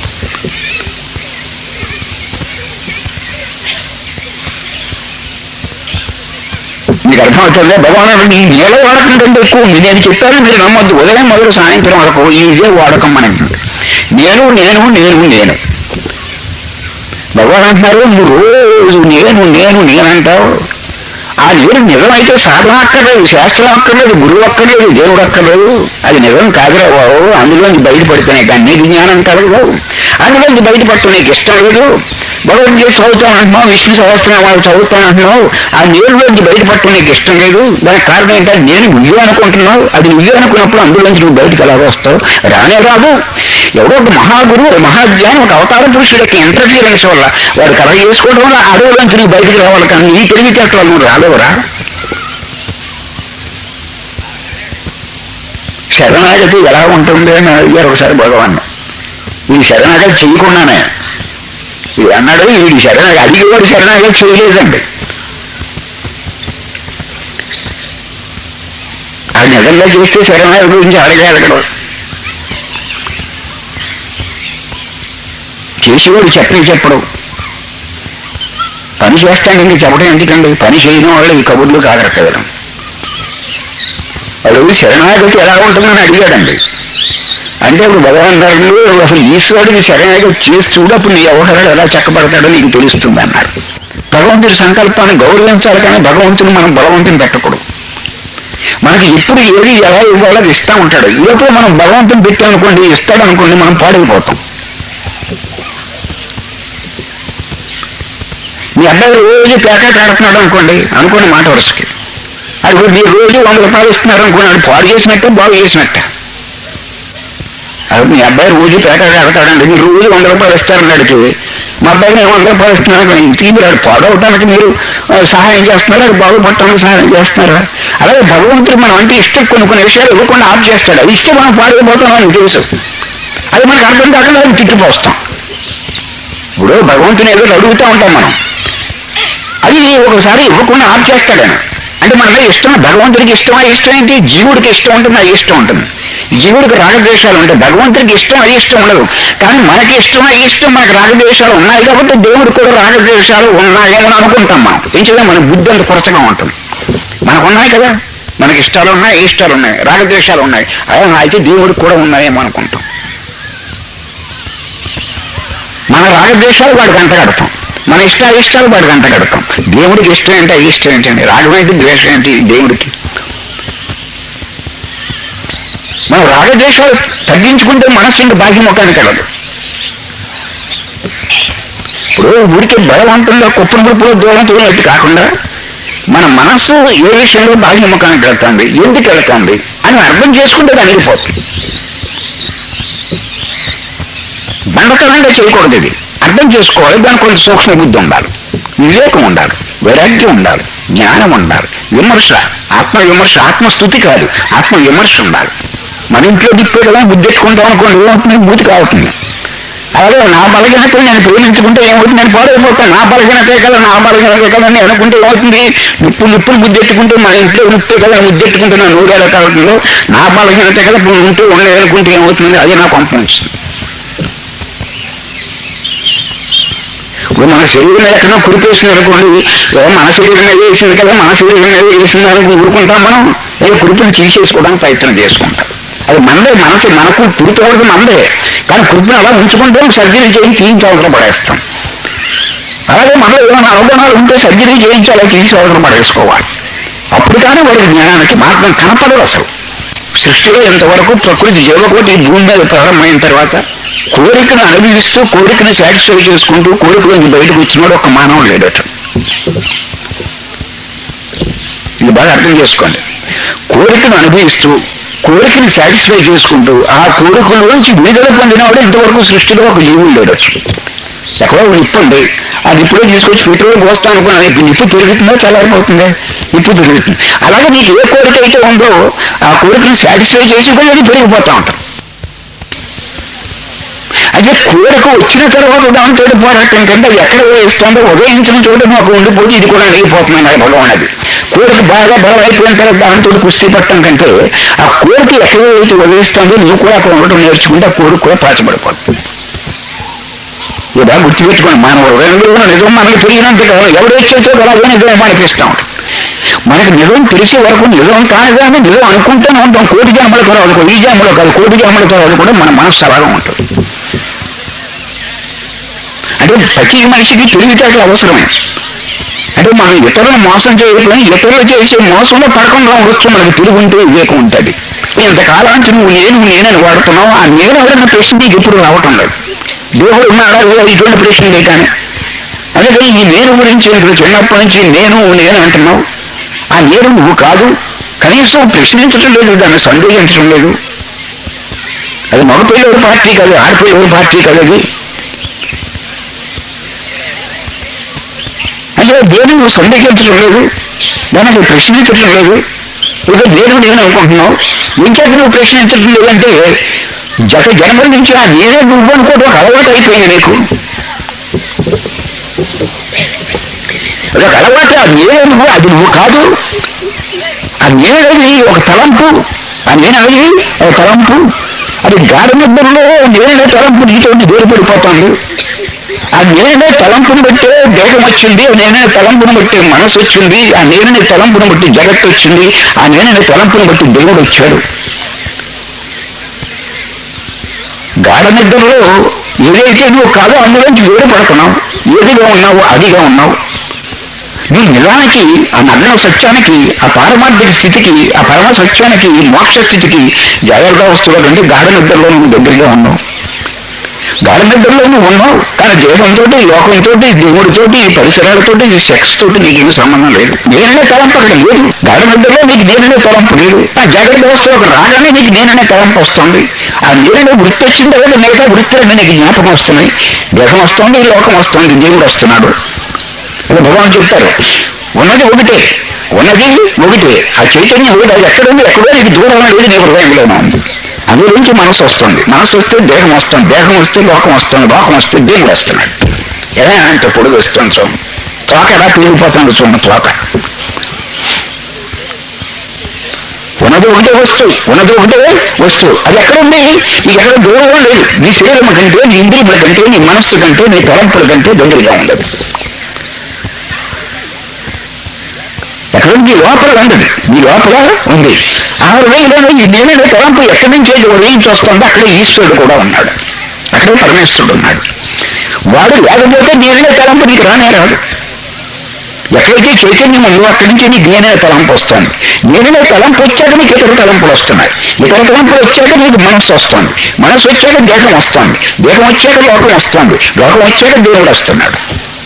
మీకు అర్థమవుతుందే భగవాన్ నీ నీళ్ళ వాడకం కంటే ఎక్కువ ఉంది నేను చెప్పాను మీరు నమ్మద్దు ఉదయం మొదలు సాయంత్రం వరకు ఇదే వాడకం మనకి నేను నేను నేను నేను భగవాన్ అంటున్నారు నువ్వు రోజు నేను నేను నేనంటావు ఆ నేను నిజమైతే సాధన అక్కర్లేదు శాస్త్రం అక్కర్లేదు గురువు అక్కర్లేదు దేవుడు అక్కర్లేదు అది నిజం కాదురా బాబు అందులోంచి బయటపడిపోయినాయి కానీ నీకు జ్ఞానం కలగదు అందులోంచి బయటపడటం నీకు ఇష్టం లేదు భగవద్గీత చదువుతాను అంటున్నావు విష్ణు సహస్రనామాలు చదువుతాను అంటున్నావు ఆ నీరులోంచి బయటపడటం నీకు ఇష్టం లేదు దానికి కారణం ఏంటంటే నేను నువ్వే అనుకుంటున్నావు అది నువ్వే అనుకున్నప్పుడు అందులోంచి నువ్వు బయటకు ఎలా వస్తావు రానే రాదు ఎవడో ఒక మహాగురువు ఒక మహాజ్ఞాని ఒక అవతార పురుషుడు యొక్క ఇంటర్ఫీరెన్స్ వల్ల వాడు కలగ చేసుకోవడం వల్ల అడవులోంచి నువ్వు బయటకు రావాలి కానీ నీ తెలివితేటలు నువ్వు రాలేవురా శరణాగతి ఎలా ఉంటుంది అని అడిగారు ఒకసారి భగవాన్ ఈ శరణాగతి చేయకుండానే ఇది అన్నాడు వీడి శరణాగతి అడిగేవాడు శరణాగతి చేయలేదండి ఆ నిజంగా చేస్తే శరణాగతి గురించి అడగలగడం చేసేవాడు చెప్పని చెప్పడం పని చేస్తాను ఇంక చెప్పడం ఎందుకండి పని చేయడం వల్ల ఈ కబుర్లు కాదరకగలం వాడు శరణాగతి ఎలా ఉంటుందని అడిగాడండి అంటే ఇప్పుడు భగవాన్ గారు అసలు ఈశ్వరుడికి శరణాగతి చేసి చూడు అప్పుడు నీ వ్యవహారాలు ఎలా చక్కబడతాడో నీకు తెలుస్తుంది అన్నారు భగవంతుడి సంకల్పాన్ని గౌరవించాలి కానీ భగవంతుని మనం బలవంతుని పెట్టకూడదు మనకి ఎప్పుడు ఏది ఎలా ఇవ్వాలో అది ఇస్తా ఉంటాడు ఈలోపు మనం భగవంతుని పెట్టామనుకోండి ఇస్తాడు అనుకోండి మనం పాడైపోతాం మీ అబ్బాయి రోజు ప్యాకెట్ ఆడుతున్నాడు అనుకోండి అనుకోండి మాట వరుసకి అది కూడా మీరు రోజు వంద రూపాయలు ఇస్తున్నారు అనుకున్నాడు పాడు చేసినట్టు బాగు చేసినట్ట అది మీ అబ్బాయి రోజు ప్యాకెట్ ఆడతాడండి మీరు రోజు వంద రూపాయలు ఇస్తారన్నాడు మా అబ్బాయికి నేను వంద రూపాయలు ఇస్తున్నాను తీరాడు పాడవటానికి మీరు ఆ, సహాయం చేస్తున్నారు అది బాగుపడటానికి సహాయం చేస్తున్నారా అలాగే భగవంతుడు మనం అంటే ఇష్టం కొన్ని కొన్ని విషయాలు ఇవ్వకుండా ఆఫ్ చేస్తాడు అది ఇష్టం మనం పాడైపోతాం అని తెలుసు అది మనకు అర్థం కాకుండా అది తిట్టిపోస్తాం ఇప్పుడు భగవంతుని ఏదో అడుగుతూ ఉంటాం మనం అది ఒకసారి ఇవ్వకుండా ఆఫ్ చేస్తాడు ఆయన అంటే మనలో ఇష్టం భగవంతుడికి ఇష్టమా ఇష్టం ఏంటి జీవుడికి ఇష్టం ఉంటుంది అది ఇష్టం ఉంటుంది జీవుడికి రాగద్వేషాలు ఉంటాయి భగవంతుడికి ఇష్టం అది ఇష్టం ఉండదు కానీ మనకి ఇష్టమా ఇష్టం మనకి రాగద్వేషాలు ఉన్నాయి కాబట్టి దేవుడికి కూడా రాగద్వేషాలు ఉన్నాయేమో అని అనుకుంటాం మనం ఏం చేద్దాం మన బుద్ధి అంత కొరతగా ఉంటుంది మనకు ఉన్నాయి కదా మనకి ఇష్టాలు ఉన్నాయి ఇష్టాలు ఉన్నాయి రాగద్వేషాలు ఉన్నాయి అదే అయితే దేవుడికి కూడా ఉన్నాయేమో అనుకుంటాం మన రాగద్వేషాలు వాడికి అంట కడతాం మన ఇష్టాలు ఇష్టాలు వాడికి అంట కడతాం దేవుడికి ఇష్టం ఏంటి అది ఇష్టం ఏంటండి రాగం ఏంటి ద్వేషం ఏంటి దేవుడికి మనం రాగద్వేషాలు తగ్గించుకుంటే మనస్సు ఇంక బాహ్యముఖానికి వెళ్ళదు ఇప్పుడు ఊరికి బలవంతంగా కుప్పన గుప్పులో దూరం తోలినట్టు కాకుండా మన మనస్సు ఏ విషయంలో బాహ్యముఖానికి వెళ్తుంది ఎందుకు వెళ్తుంది అని అర్థం చేసుకుంటే అది అణిగిపోతుంది బండతనంగా చేయకూడదు ఇది అర్థం చేసుకోవాలి దానికి కొంచెం సూక్ష్మ బుద్ధి ఉండాలి వివేకం ఉండాలి వైరాగ్యం ఉండాలి జ్ఞానం ఉండాలి విమర్శ ఆత్మ విమర్శ ఆత్మస్థుతి కాదు ఆత్మ విమర్శ ఉండాలి మన ఇంట్లో దిప్పే కదా బుద్ధి ఎట్టుకుంటాం అనుకోండి ఏమవుతుంది బూతి కావుతుంది అలాగే నా బలహీనతలు నేను ప్రేమించుకుంటే ఏమవుతుంది నేను పాడైపోతాను నా బలహీనతే కదా నా బలహీనతే కదా అని అనుకుంటే ఏమవుతుంది నిప్పులు నిప్పులు బుద్ధి ఎట్టుకుంటే మన ఇంట్లో నిప్పే కదా బుద్ధి ఎట్టుకుంటే నా నూరేళ్ల కాలంలో నా బలహీనతే కదా ఇప్పుడు ఉంటే ఉండలేదనుకుంటే ఏమవుతుంది అదే నా పంపించింది ఇప్పుడు మన శరీరం ఎక్కడో కురిపేసింది అనుకోండి ఏదో మన శరీరం మీద వేసింది కదా మన శరీరం మీద వేసింది అని ఊరుకుంటాం మనం ఏ కురిపిని తీసేసుకోవడానికి ప్రయత్నం చేసుకుంటాం అది మనదే మనసు మనకు కురిపోవడం మనదే కానీ కురిపిని అలా ఉంచుకుంటాం సర్జరీ చేయించి తీయించి అవసరం పడేస్తాం అలాగే మనలో ఏమైనా అవగాహనలు ఉంటే సర్జరీ చేయించి అలా తీసి అవసరం పడేసుకోవాలి అప్పుడు కానీ వాడికి జ్ఞానానికి మార్గం కనపడదు అసలు సృష్టిలో ఇంతవరకు ప్రకృతి జీవకోటి ఈ భూమి మీద ప్రారంభమైన తర్వాత కోరికను అనుభవిస్తూ కోరికను సాటిస్ఫై చేసుకుంటూ కోరిక నుంచి బయటకు వచ్చినాడు ఒక మానవుడు లేడట ఇది బాగా అర్థం చేసుకోండి కోరికను అనుభవిస్తూ కోరికను సాటిస్ఫై చేసుకుంటూ ఆ కోరికలోంచి విడుదల పొందినవాడు ఇంతవరకు సృష్టిలో ఒక జీవుడు లేడొచ్చు ఎక్కడో ఒక నిప్పు ఉంది ఆ నిప్పులో తీసుకొచ్చి పెట్రోల్ పోస్తాను అనుకున్నాను ఇప్పుడు నిప్పు పెరుగుతుందా చల్లారిపోతుందా నిప్పు పెరుగుతుంది అలాగే నీకు ఏ కోరిక అయితే ఉందో ఆ కోరికను సాటిస్ఫై చేసి కూడా అది పెరిగిపోతా ఉంటాం అదే కోరిక వచ్చిన తర్వాత దాంతో పోరాటం కంటే అది ఎక్కడ వేస్తుందో ఉదయించిన చోట మాకు ఉండిపోతే ఇది కూడా అడిగిపోతుంది నాకు భగవాన్ అది కోరిక బాగా బలం అయిపోయిన తర్వాత దాంతో కుస్తీ పట్టడం కంటే ఆ కోరిక ఎక్కడ అయితే ఉదయిస్తుందో నువ్వు కూడా అక్కడ ఉండటం నేర్చుకుంటే ఆ కోరిక కూడా పాచబడిపోతుంది ఇది బాగా గుర్తుపెట్టుకోండి మన హృదయంలో నిజం మనకు తెలియనంత కాదు ఎవరు వచ్చేతో అలాగే నిజం అనిపిస్తాం మనకి నిజం తెలిసే వరకు నిజం కానిదాన్ని నిజం అనుకుంటూనే ఉంటాం కోటి జాములు కూడా అనుకో ఈ జాములో కాదు కోటి జాములు కాదు కూడా మన మనస్సు అలాగే ఉంటుంది అంటే ప్రతి మనిషికి తెలివితేటలు అవసరమే అంటే మనం ఇతరులను మోసం చేయకపోయినా ఇతరులు చేసే మోసంలో పడకుండా ఉండొచ్చు మనకు తిరిగి ఉంటే వివేకం ఉంటుంది ఇంతకాలానికి నువ్వు నేను నేనని వాడుతున్నావు ఆ నేను ఎవరైనా ప్రశ్న నీకు ఎప్పుడు రావటం లేదు దేవుడు ఉన్నాడా లేదా ఇటువంటి ప్రశ్న కానీ అందుకని ఈ నేను గురించి ఇప్పుడు చిన్నప్పటి నుంచి నేను నేను అంటున్నావు ఆ నేను నువ్వు కాదు కనీసం ప్రశ్నించడం లేదు దాన్ని సందేహించడం లేదు అది మగపిల్లల పార్టీ కాదు ఆడపిల్లల పార్టీ కాదు అది అంటే దేని నువ్వు సందేహించడం లేదు దాన్ని నువ్వు ప్రశ్నించడం లేదు ఇక నేను నేను అనుకుంటున్నావు ఇంకేక నువ్వు ప్రశ్నించడం లేదంటే జత జన్మల నుంచి ఆ నేనే నువ్వు అనుకోవడం ఒక అలవాటు అయిపోయింది నీకు అదొక అలవాటు ఆ నేనే నువ్వు అది నువ్వు కాదు ఆ నేనది ఒక తలంపు ఆ నేనది ఒక తలంపు అది గాఢ నిద్రలో నేనే తలంపు నీతో వేరుపడిపోతుంది ఆ నేనే తలంపును బట్టే దేహం వచ్చింది ఆ నేనే తలంపును బట్టి మనసు వచ్చింది ఆ నేనే తలంపును బట్టి జగత్తు వచ్చింది ఆ నేనే తలంపును బట్టి దేవుడు వచ్చాడు గాఢ నిద్రలో ఏదైతే నువ్వు కాదో అందులోంచి వేరుపడుతున్నావు ఏదిగా ఉన్నావు అదిగా ఉన్నావు నీ నిజానికి ఆ నగ్న సత్యానికి ఆ పారమార్థిక స్థితికి ఆ పరమ సత్యానికి మోక్ష స్థితికి జాగ్రత్త వస్తువుల కంటే గాఢ నిద్రలో నువ్వు దగ్గరగా ఉన్నావు గాఢ నిద్రలో నువ్వు ఉన్నావు కానీ దేశంతో లోకంతో దేవుడితోటి పరిసరాలతోటి నీ సెక్స్ తోటి నీకేమి సంబంధం లేదు నేననే తలంపు అక్కడ లేదు గాఢ నిద్రలో నీకు నేననే తలంపు లేదు ఆ జాగ్రత్త వస్తువు రాగానే నీకు నేననే తలంపు వస్తుంది ఆ నేననే వృత్తి వచ్చిన తర్వాత మిగతా వృత్తులన్నీ నీకు జ్ఞాపకం వస్తున్నాయి దేహం వస్తుంది లోకం వస్తుంది దేవుడు వస్తున్నాడు అని భగవాన్ చెప్తారు ఉన్నది ఒకటే ఉన్నది ఒకటే ఆ చైతన్యం ఒకటి అది ఎక్కడ ఉంది ఎక్కడో నీకు దూరం లేదు నీ హృదయంలోనే ఉంది అందులోంచి మనసు వస్తుంది మనసు వస్తే దేహం వస్తుంది దేహం వస్తే లోకం వస్తుంది లోకం వస్తే దేవుడు వస్తున్నాడు ఎలా అంటే పొడుగు వస్తుంది చూడండి తోక ఎలా పేరిపోతుంది చూడండి తోక ఉన్నది ఒకటే వస్తువు ఉన్నది ఒకటే వస్తువు అది ఎక్కడ ఉంది నీకు ఎక్కడ దూరంగా లేదు నీ శరీరం కంటే నీ ఇంద్రియముల కంటే నీ మనస్సు కంటే నీ తలంపుల కంటే దగ్గరగా ఉండదు ఎక్కడ ఉంది లోపల ఉండదు మీ లోపల ఉంది ఆ హృదయంలోనే ఈ నేనే తలంపు ఎక్కడి నుంచి అయితే ఉదయించి వస్తుందో అక్కడ ఈశ్వరుడు కూడా ఉన్నాడు అక్కడే పరమేశ్వరుడు ఉన్నాడు వాడు లేకపోతే నేనే తలంపు నీకు రానే రాదు ఎక్కడైతే చైతన్యం ఉందో అక్కడి నుంచి నీకు నేనే తలంపు వస్తుంది నేనే తలంపు వచ్చాక నీకు ఇతర తలంపులు వస్తున్నాయి ఇతర తలంపులు వచ్చాక నీకు మనస్సు వస్తుంది మనస్సు వచ్చాక దేహం వస్తుంది దేహం వచ్చాక లోకం వస్తుంది లోకం వచ్చాక దేవుడు వస్తున్నాడు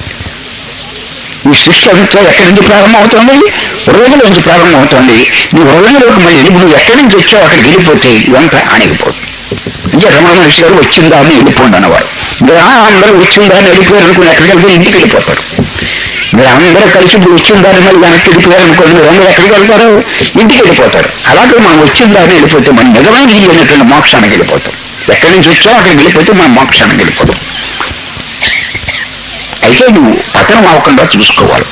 ఈ సృష్టి అంతా ఎక్కడి నుంచి ప్రారంభమవుతుంది హృదయం నుంచి ప్రారంభమవుతుంది నీ హృదయంలోకి మళ్ళీ నువ్వు ఎక్కడి నుంచి వచ్చావు అక్కడికి వెళ్ళిపోతే ఇదంతా అణిగిపోతుంది అంటే రమణ మహర్షి గారు వచ్చిందా అని వెళ్ళిపోండి అన్నవాడు మీరు "ఆ, అందరూ వచ్చిందా అని వెళ్ళిపోయారు అనుకుని ఎక్కడికి వెళ్తే ఇంటికి వెళ్ళిపోతారు మీరు అందరూ కలిసి ఇప్పుడు వచ్చిందని మళ్ళీ వెనక్కి వెళ్ళిపోయారు అనుకోండి మీరు అందరూ ఎక్కడికి వెళ్తారు ఇంటికి వెళ్ళిపోతారు అలాగే మనం వచ్చిందా అని వెళ్ళిపోతే మనం నిజమైన ఇల్లు అనేటువంటి మోక్షానికి వెళ్ళిపోతాం ఎక్కడి నుంచి వచ్చామో అక్కడికి వెళ్ళిపోతే మనం మోక్షానికి వెళ్ళిపోతాం అయితే నువ్వు పతనం అవ్వకుండా చూసుకోవాలి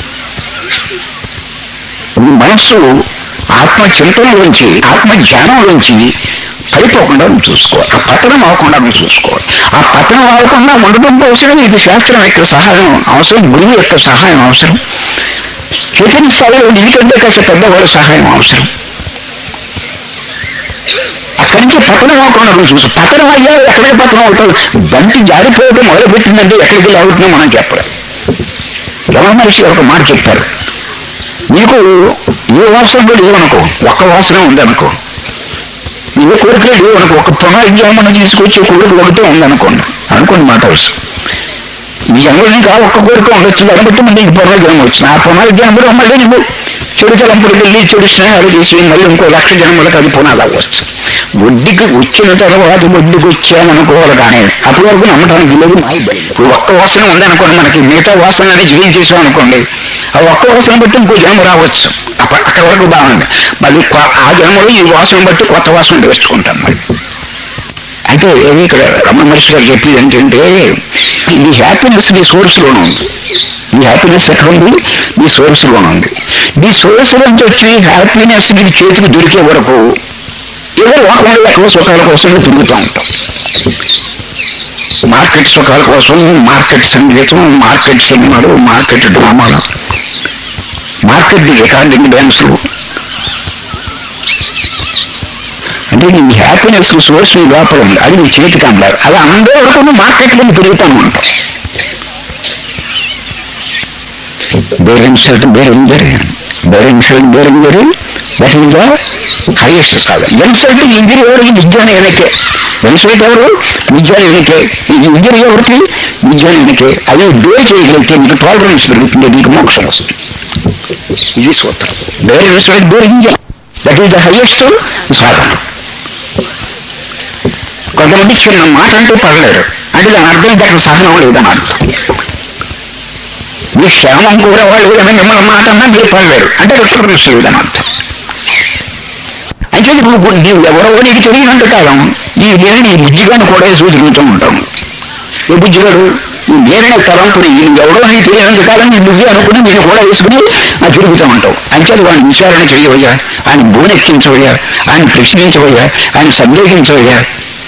నీ మనస్సు ఆత్మ చింతనలోంచి ఆత్మ జ్ఞానంలోంచి పడిపోకుండా నువ్వు చూసుకోవాలి ఆ పతనం అవ్వకుండా నువ్వు చూసుకోవాలి ఆ పతనం అవ్వకుండా ఉండడం కోసం నీకు శాస్త్రం యొక్క సహాయం అవసరం గురువు యొక్క సహాయం అవసరం చైతన్య స్థాయిలో నీకంటే కాస్త పెద్దవాళ్ళ సహాయం అవసరం అక్కడి నుంచి పతనం అవ్వకుండా నువ్వు చూసు పతనం అయ్యా ఎక్కడికి పతనం అవుతావు బంతి జారిపోవడం మొదలుపెట్టిందంటే ఎక్కడికి లాగుతుందో మనం చెప్పలేం రమణ మహర్షి ఒక మాట చెప్పారు నీకు ఏ వాసన కూడా లేవనుకో ఒక్క వాసన ఉందనుకో ఏ కోరిక లేవనుకో ఒక పునర్జన్మను తీసుకొచ్చే కోరిక ఒకటే ఉందనుకోండి అనుకోండి మాట అవసరం ఈ జన్మలో నీకు ఆ ఒక్క కోరిక ఉండొచ్చు దాన్ని బట్టి మళ్ళీ నీకు పునర్జన్మ వచ్చింది ఆ పునర్జన్మలో మళ్ళీ నువ్వు చెడు తలంపులకు వెళ్ళి చెడు స్నేహాలు చేసి మళ్ళీ ఇంకో లక్ష జన్మలకు అది పునాది అవ్వచ్చు ఒడ్డుకి వచ్చిన తర్వాత ఒడ్డుకి వచ్చామనుకోవాలి కానీ అప్పటి వరకు నమ్మటానికి లేదు ఇప్పుడు ఒక్క వాసన ఉందనుకోండి మనకి మిగతా వాసన అనేది జయించేసాం అనుకోండి ఆ ఒక్క వాసన బట్టి ఇంకో జన్మ రావచ్చు అప్ప- అక్కడ వరకు బాగుంది మళ్ళీ కొ- ఆ జన్మలో ఈ వాసన బట్టి కొత్త వాసన తెచ్చుకుంటాం మళ్ళీ అయితే ఏమి ఇక్కడ రమణ మహర్షి గారు చెప్పేది ఏంటంటే ఈ హ్యాపీనెస్ నీ సోర్స్లోనే ఉంది ఈ హ్యాపీనెస్ ఎక్కడ ఉంది నీ సోర్స్లోనే ఉంది నీ సోర్స్ నుంచి వచ్చి హ్యాపీనెస్ నీ చేతికి దొరికే వరకు ఏదో లోకంలో ఎక్కడో సుఖాల కోసం తిరుగుతూ ఉంటాం మార్కెట్ సుఖాల కోసం మార్కెట్ సంగీతం మార్కెట్ సినిమాలు మార్కెట్ డ్రామాలు మార్కెట్ రికార్డింగ్ డ్యాన్సులు అంటే నీ హ్యాపీనెస్ సోర్స్ నీ లోపల ఉంది అది నీ చేతికి అందారు అలా అందరూ వరకు నువ్వు మార్కెట్లో తిరుగుతాను ఉంటాం bearing shirt bearing bearing shirt bearing that is the highest సాధన ఎన్సైట్ ఇంజరీ ఎవరికి విజ్ఞాన వెనకే ఎన్సైట్ ఎవరు విజ్ఞాన వెనకే ఈ ఇంజరీ ఎవరికి విజ్ఞాన వెనకే అది డోర్ చేయగలిగితే నీకు టాలరెన్స్ పెరుగుతుంది నీకు మోక్షం వస్తుంది ఇది సూత్రం వేరే insight door engine that is the highest సాధన కొంతమంది చిన్న మాట అంటూ పడలేరు అంటే దాని అర్థం దానికి సహనం లేదని అర్థం మీ క్షేమం కూడా వాళ్ళు ఏదైనా మిమ్మల్ని మాట అన్నా మీరు పడలేరు అంటే రిటర్న్స్ లేదని అర్థం అంటే ఇప్పుడు నీవు ఎవరో నీకు తెలియనంత కాలం ఈ నేను ఈ బుజ్జిగాను కూడా వేసి తిరుగుతూ ఉంటాం ఈ బుజ్జిగాడు ఈ నేనే తలంపుని ఈ ఎవరో నీకు తెలియనంత కాలం ఈ బుజ్జి అనుకుని నేను కూడా వేసుకుని ఆ తిరుగుతూ ఉంటాం అంటే వాడిని విచారణ చేయవయ్యా ఆయన బోనెక్కించవయ్యా ఆయన ప్రశ్నించవయ్యా ఆయన సందేహించవయ్యా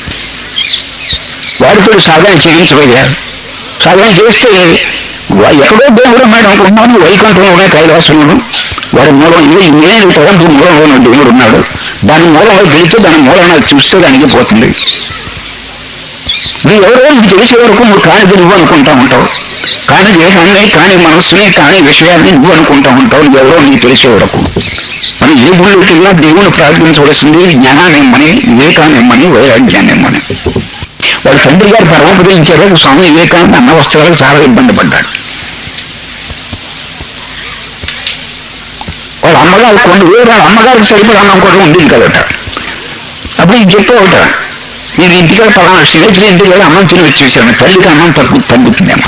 వాడితో సాధన చేయించవయ్యా సాధన చేస్తే వా- ఎక్కడో దేవుడు ఉన్నాడు అనుకుంటున్నాను వైకుంఠంలో ఉన్నాయి కైలాసంలో వాడి మూలం ఏ నేను తలంపు మూలంలో ఉన్న దేవుడు ఉన్నాడు దాని మూలంలో వెళితే దాని మూలంలో చూస్తే దానికి పోతుంది నువ్వు ఎవరో నీకు తెలిసే వరకు నువ్వు కానిది నువ్వు అనుకుంటా ఉంటావు కాని దేహాన్ని కాని మనస్సుని కాని విషయాన్ని నువ్వు అనుకుంటా ఉంటావు నువ్వు ఎవరో నీకు తెలిసే వరకు మనం ఏ గుళ్ళకి వెళ్ళినా దేవుని ప్రార్థించవలసింది జ్ఞానాన్ని ఇమ్మని వివేకాన్ని ఇమ్మని వైరాగ్యాన్ని ఇమ్మని వాళ్ళ తండ్రి గారు పరమపదించారు స్వామి వివేకానంద అన్న వస్త్రాలకు చాలా ఇబ్బంది పడ్డాడు వాళ్ళ అమ్మగారు కొన్ని వేరు వాళ్ళ అమ్మగారికి సరిపడా అన్నం కూడా ఉండేది కదట అప్పుడు ఇది చెప్పేవట నేను ఇంటికాడ పలానా స్నేహితులు ఇంటికాడ అన్నం తిని వచ్చేసాను తల్లికి అన్నం తగ్గు తగ్గుతుందేమో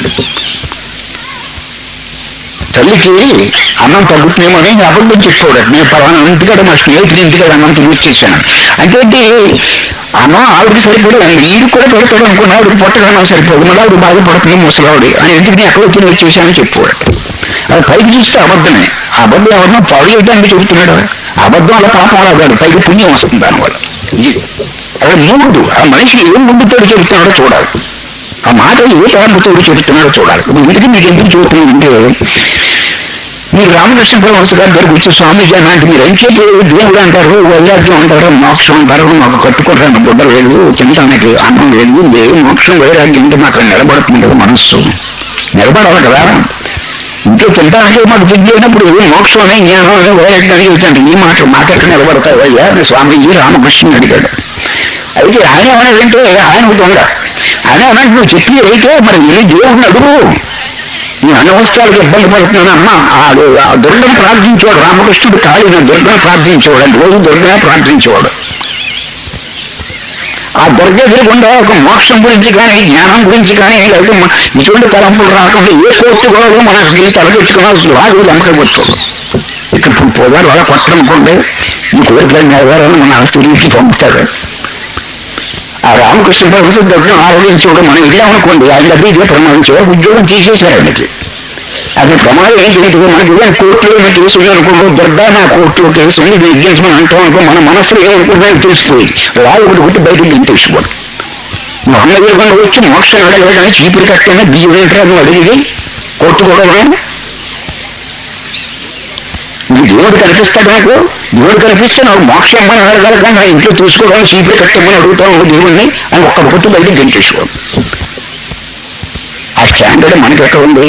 తల్లికి అన్నం తగ్గుతుందేమో అని అబద్ధం చెప్పుకోవడం నేను పలానా ఇంటికాడ మా స్నేహితులు ఇంటికాడ అన్నం తిని వచ్చేసాను అంటే అన్నం ఆవిడకి సరిపడి వీడు కూడా పెడతాడు అనుకున్నా ఆవిడకి పొట్టడం సరిపోదు మళ్ళీ ఆవిడ బాధపడుతుంది ముసలావిడి అని ఎందుకు నేను ఎక్కడ తిని వచ్చేసాను చెప్పుకోవడం అది పైకి చూస్తే అబద్ధమే ఆ అబద్ధం ఎవరినో పాడు చేయడానికి చెబుతున్నాడు అబద్ధం అలా పాపం అలా కాదు పైకి పుణ్యం వస్తుంది దానివల్ల ఇది అక్కడ మూడు ఆ మనిషి ఏం ముందుతో చెబుతున్నాడో చూడాలి ఆ మాట ఏ తలంపుతో చెబుతున్నాడో చూడాలి ఇప్పుడు ఇంటికి మీకు ఎందుకు చెబుతుంది అంటే మీరు రామకృష్ణ పరమహంస గారి దగ్గరికి వచ్చి స్వామీజీ అని అంటే మీరు ఏం చెప్పి దేవుడు అంటారు వైరాగ్యం అంటారు మోక్షం అంటారు మాకు కట్టుకుంటాను బుడ్డ లేదు తినడానికి అన్నం లేదు లేదు మోక్షం వైరాగ్యం అంటే మాకు నిలబడుతుంది కదా మనస్సు నిలబడాలి కదా ఇంట్లో తింటానికి మాకు తెలియనప్పుడు మోక్షం అనే జ్ఞానం అనే వైరాగ్యానికి వెళ్తాను ఈ మాట మాట ఎక్కడ నిలబడతాయి అయ్యా అని స్వామీజీ రామకృష్ణ అడిగాడు అయితే ఆయన ఏమన్నాడంటే ఆయన ఒక దొంగ ఆయన అన్నాడు నువ్వు చెప్పి అయితే మరి వెళ్ళి దేవుడిని అడుగు నీ అనవస్థాలకు ఇబ్బంది పడుతున్నాను అమ్మ ఆడు ఆ దుర్గను ప్రార్థించేవాడు రామకృష్ణుడు కాళీన దుర్గను ప్రార్థించేవాడు అంటే రోజు దుర్గనే ప్రార్థించేవాడు ఆ దుర్గ ఎదురుకుండా ఒక మోక్షం గురించి కానీ జ్ఞానం గురించి కానీ లేకపోతే మ- ఇటువంటి తలంపులు రాకుండా ఏ కోర్టు కూడా మనకు దీన్ని తలపెట్టుకున్న వాడు నమ్మకపోతాడు ఇక్కడ పోదారు వాళ్ళ కొట్టనుకుంటే ఈ కోరికలు నెరవేరాలని మన ఆస్తుడికి పంపుతాడు ఆ రామకృష్ణ పరమశ దగ్గర ఆరోగించడం మనం వెళ్ళామనుకోండి ఆయన దగ్గర ఇదే ప్రమాదం చేయాలి ఉద్యోగం తీసేశారు ఆయనకి అది ప్రమాదం ఏంటి ఏంటి మనకి ఇదే కోర్టులో ఏమైనా కేసు ఉంది అనుకోండి దుర్గా నా కోర్టులో కేసు ఉంది ఇది ఎగ్జించమని అంటాం అనుకో మన మనసులో ఏమనుకుంటున్నా తెలిసిపోయింది రాదు ఒకటి గుట్టి బయటకు దింపేసుకోడు మా అమ్మ ఎదురుకుండా వచ్చి మోక్షం అడగడానికి చీపురు కట్టైనా బియ్యం ఏంటో నువ్వు అడిగేది కోర్టు కూడా నీకు దేవుడు కనిపిస్తాడు నాకు దేవుడు కనిపిస్తే నాకు మోక్షం అని అడగలగా నా ఇంట్లో చూసుకోవడం చీపురు కట్టమని అడుగుతాను దేవుణ్ణి అని ఒక్క గుర్తు బయటకు గెంటేసుకో ఆ స్టాండర్డ్ మనకి ఎక్కడ ఉంది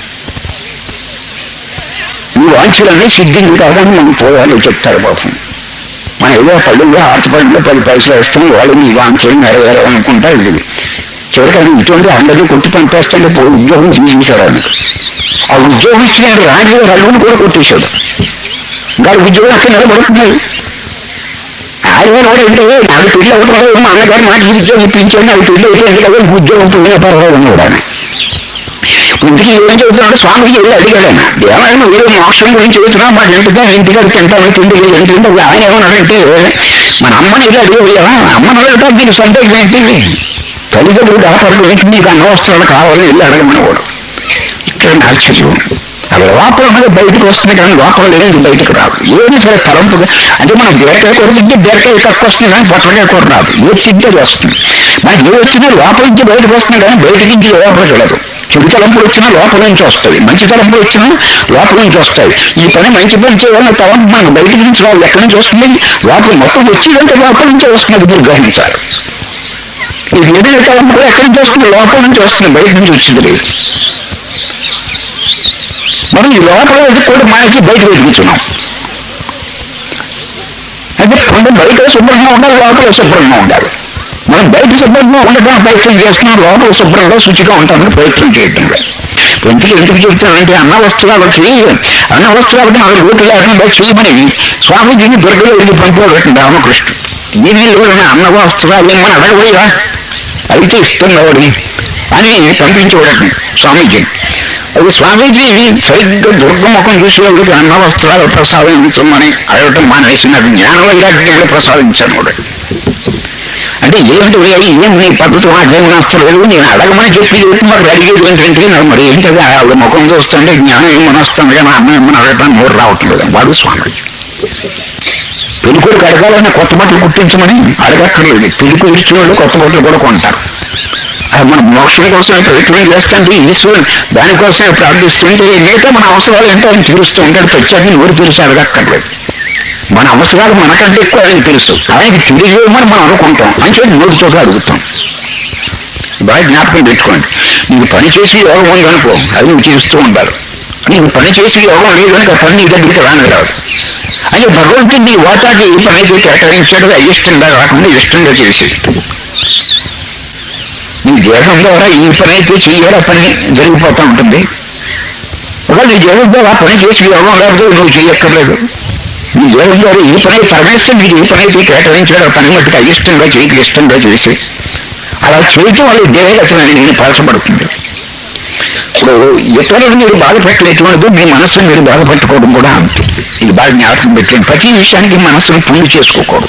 ఈ వాంఛలన్నీ సిద్ధించి కాదని మనం పోవాలి చెప్తారు పాపం మన ఏదో పళ్ళుగా ఆర్తపడిలో పది పైసలు వేస్తాం వాళ్ళు నీ వాంఛలు నెరవేరాలనుకుంటా ఇది చివరికి ఆయన ఇటువంటి అందరినీ కొట్టి పంపేస్తుంటే పోయి ఉద్యోగం తీసేశాడు ఆయనకు ఆ ఉద్యోగం ఇచ్చిన రాజు రలుగుని కూడా కొట్టేశాడు గారి ఉద్యోగం అక్కడ నిలబడుతున్నాయి ఆయన కూడా ఏంటంటే నాకు పెళ్లి అవుతున్నాడు మా అన్నగారు మాట ఈ ఉద్యోగం ఇప్పించాడు నాకు పెళ్లి అయితే ఎందుకంటే ఉద్యోగం పోయిన పర్వాలేదు ఉన్నాడు ఆయన ఇంటికి ఏం చెబుతున్నాడు స్వామికి వెళ్ళి అడిగాడు ఆయన ఏమైనా మీరు మోక్షం గురించి చెబుతున్నా మా ఇంటికి ఇంటికి తింటాను తిండి ఏంటంటే ఆయన ఏమన్నాడంటే మన అమ్మని వెళ్ళి అడిగేవా అమ్మని అడగటం దీని సందేహం ఏంటి తల్లిదండ్రులు కాపాడు ఏంటి నీకు అన్న వస్త్రాలు కావాలని వెళ్ళి అడగమని వాడు ఇక్కడ ఆశ్చర్యం అది లోపల ఉన్నది బయటకు వస్తుంది కానీ లోపల లేనిది బయటకు రాదు ఏది సరే తలంపుగా అంటే మనం బీరకాయ కూర తింటే బీరకాయ తక్కువ వస్తుంది కానీ పొట్టకాయ కూర రాదు ఏది తింటే అది వస్తుంది మనకి ఏది వచ్చినా లోపల నుంచి బయటకు వస్తుంది కానీ బయట నుంచి లోపలికి వెళ్ళదు చెడు తలంపులు వచ్చినా లోపల నుంచి వస్తాయి మంచి తలంపులు వచ్చినా లోపల నుంచి వస్తాయి ఈ పని మంచి పని చేయాలన్న తలంపు మనకు బయట నుంచి రాదు ఎక్కడి నుంచి వస్తుంది లోపల మొత్తం వచ్చిందంటే లోపల నుంచి వస్తుంది అది మీరు గ్రహించాలి ఇది ఏదైనా తలంపు ఎక్కడి నుంచి వస్తుంది లోపల నుంచి వస్తుంది బయట నుంచి వచ్చింది లేదు మనం ఈ లోపల అది కూడా మనకి బయట వెతుకుతున్నాం అంటే కొంత బయట శుభ్రంగా ఉండాలి లోపల శుభ్రంగా ఉండాలి మనం బయట శుభ్రంగా ఉండడం ప్రయత్నం చేస్తున్నాం లోపల శుభ్రంగా శుచిగా ఉంటామని ప్రయత్నం చేయటం లేదు ఎందుకు ఎందుకు చెప్తానంటే అన్న వస్త్రాలకి అన్న వస్త్రాలకి నాకు రూటు లేకుండా చేయమని స్వామీజీని దుర్గలో వెళ్ళి పంపబెట్టండి రామకృష్ణుడు ఈ నీళ్ళు అన్న వస్త్రాలు ఏమని అడగబోయా అయితే ఇస్తున్నవాడి అని పంపించేవాడు స్వామీజీని అది స్వామీజీ సరిగ్గా దుర్గముఖం చూసేవాడికి అన్న వస్త్రాలు ప్రసాదించమని అడగటం మానేసినాడు జ్ఞాన వైరాగ్యంలో ప్రసాదించాను వాడు అంటే ఏమిటి వేయాలి ఏం నీ పద్ధతి నాకేం నచ్చలేదు నేను అడగమని చెప్పి మరి అడిగేది ఏంటంటే నాకు మరి ఏంటది ఆవిడ ముఖం చూస్తుంటే జ్ఞానం ఏమని వస్తుంది కానీ అన్నం ఏమని అడగటానికి నోరు రావట్లేదు వాడు స్వామీజీ పెళ్ళికొడుకు అడగాలని కొత్త బట్టలు కుట్టించమని అడగక్కర్లేదు పెళ్ళికి ఇచ్చిన వాళ్ళు కొత్త బట్టలు కూడా కొంటారు అది మన మోక్షం కోసం ప్రయత్నం చేస్తుంటే ఈశ్వరుడు దానికోసమే ప్రార్థిస్తుంటే మిగతా మన అవసరాలు ఏంటో ఆయన తీరుస్తూ ఉంటాడు ప్రత్యేకంగా నోరు తీర్చి అడగక్కర్లేదు మన అవసరాలు మనకంటే ఎక్కువ ఆయనకి తెలుసు ఆయనకి తెలియజేయమని మనం అనుకుంటాం అంటే నోటి చోట అడుగుతాం బాగా జ్ఞాపకం పెట్టుకోండి నీకు పని చేసి యోగం ఉంది అనుకో అది నువ్వు చేస్తూ ఉండాలి నీకు పని చేసి యోగం లేదు కనుక ఆ పని నీ దగ్గరికి రాని రాదు అయితే భగవంతుడు నీ వాటాకి ఏ పని అయితే కేటాయించాడో అది ఇష్టంగా కాకుండా ఇష్టంగా చేసి నీ దేహం ద్వారా ఈ పని అయితే చేయాలి ఆ పని జరిగిపోతూ ఉంటుంది ఒకవేళ నీ దేహం ద్వారా ఆ పని చేసి యోగం లేకపోతే నువ్వు చేయక్కర్లేదు నీ దేహం ద్వారా ఈ పని పరమేశ్వరం నీకు ఏ పని అయితే కేటాయించాడో ఆ పని మట్టుకు అయిష్టంగా చేయక ఇష్టంగా చేసి అలా చేయటం వల్ల దేహరచన నేను పరచబడుతుంది ఇప్పుడు ఇతరులను మీరు బాధపెట్టలేటువంటిది మీ మనస్సును మీరు బాధపెట్టుకోవడం కూడా అంతే ఇది బాగా జ్ఞాపకం పెట్టండి ప్రతి విషయానికి మనస్సును పుణ్యం చేసుకోకూడదు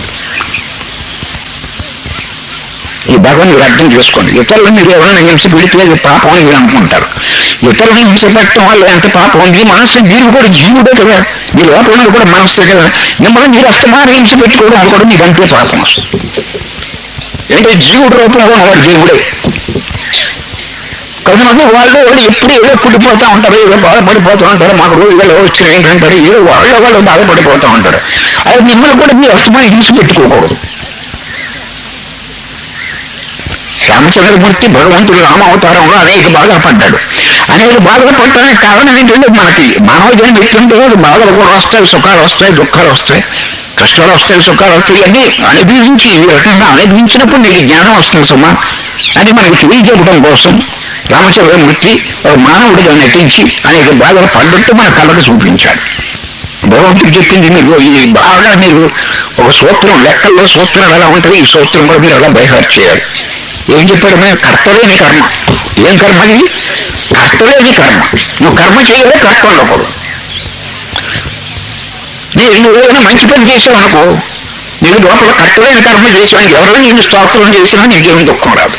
ఈ భాగం మీరు అర్థం చేసుకోండి ఇతరులను మీరు ఎవరైనా హింస పెడితే అది పాపం అని మీరు అనుకుంటారు ఇతరులను హింస పెట్టడం వల్ల ఎంత పాపం ఉంది మనస్సు మీరు కూడా జీవుడే కదా మీ లోపల ఉన్నది కూడా మనస్సే కదా మిమ్మల్ని మీరు అస్తమానం హింస పెట్టుకోవడం అది కూడా మీకు అంతే పాపం వస్తుంది అంటే జీవుడు రూపంలో ఉన్నవాడు దేవుడే కొంతమంది వాళ్ళు వాళ్ళు ఎప్పుడు ఏదో పుట్టిపోతూ ఉంటారు ఏదో బాధపడిపోతూ ఉంటారు మాకు రోజులు వచ్చిన ఏంటంటారు ఏదో వాళ్ళ వాళ్ళు బాధపడిపోతూ ఉంటారు అది మిమ్మల్ని కూడా మీరు అస్తమానం హింస పెట్టుకోకూడదు రామచంద్రమూర్తి భగవంతుడు రామావతారంలో అనేక బాధలు పడ్డాడు అనేక బాధలు పడటానికి కారణం ఏంటంటే మనకి మానవ జన్మ ఎట్లుంటే బాధలు కూడా వస్తాయి సుఖాలు వస్తాయి దుఃఖాలు వస్తాయి కష్టాలు వస్తాయి సుఖాలు వస్తాయి అన్నీ అనుభవించి ఈ రకంగా అనుభవించినప్పుడు నీకు జ్ఞానం వస్తుంది సుమా అని మనకి తెలియజెప్పడం కోసం రామచంద్రమూర్తి ఒక మానవుడిగా నటించి అనేక బాధలు పడ్డట్టు మన కళ్ళకు చూపించాడు భగవంతుడు చెప్పింది మీరు ఇది బాగా మీరు ఒక సూత్రం లెక్కల్లో సూత్రాలు ఎలా ఉంటుంది ఈ సూత్రం కూడా మీరు అలా బైహార్ చేయాలి ఏం చెప్పాడు మేము కర్తలేని కర్మ ఏం కర్మ అది కర్తలేని కర్మ నువ్వు కర్మ చేయాలి కర్త ఉండకూడదు నేను నువ్వు ఏదైనా మంచి పని చేసావు అనుకో నేను లోపల కర్తలేని కర్మ చేసాను ఎవరైనా నేను స్తోత్రం చేసినా నీకేం దుఃఖం రాదు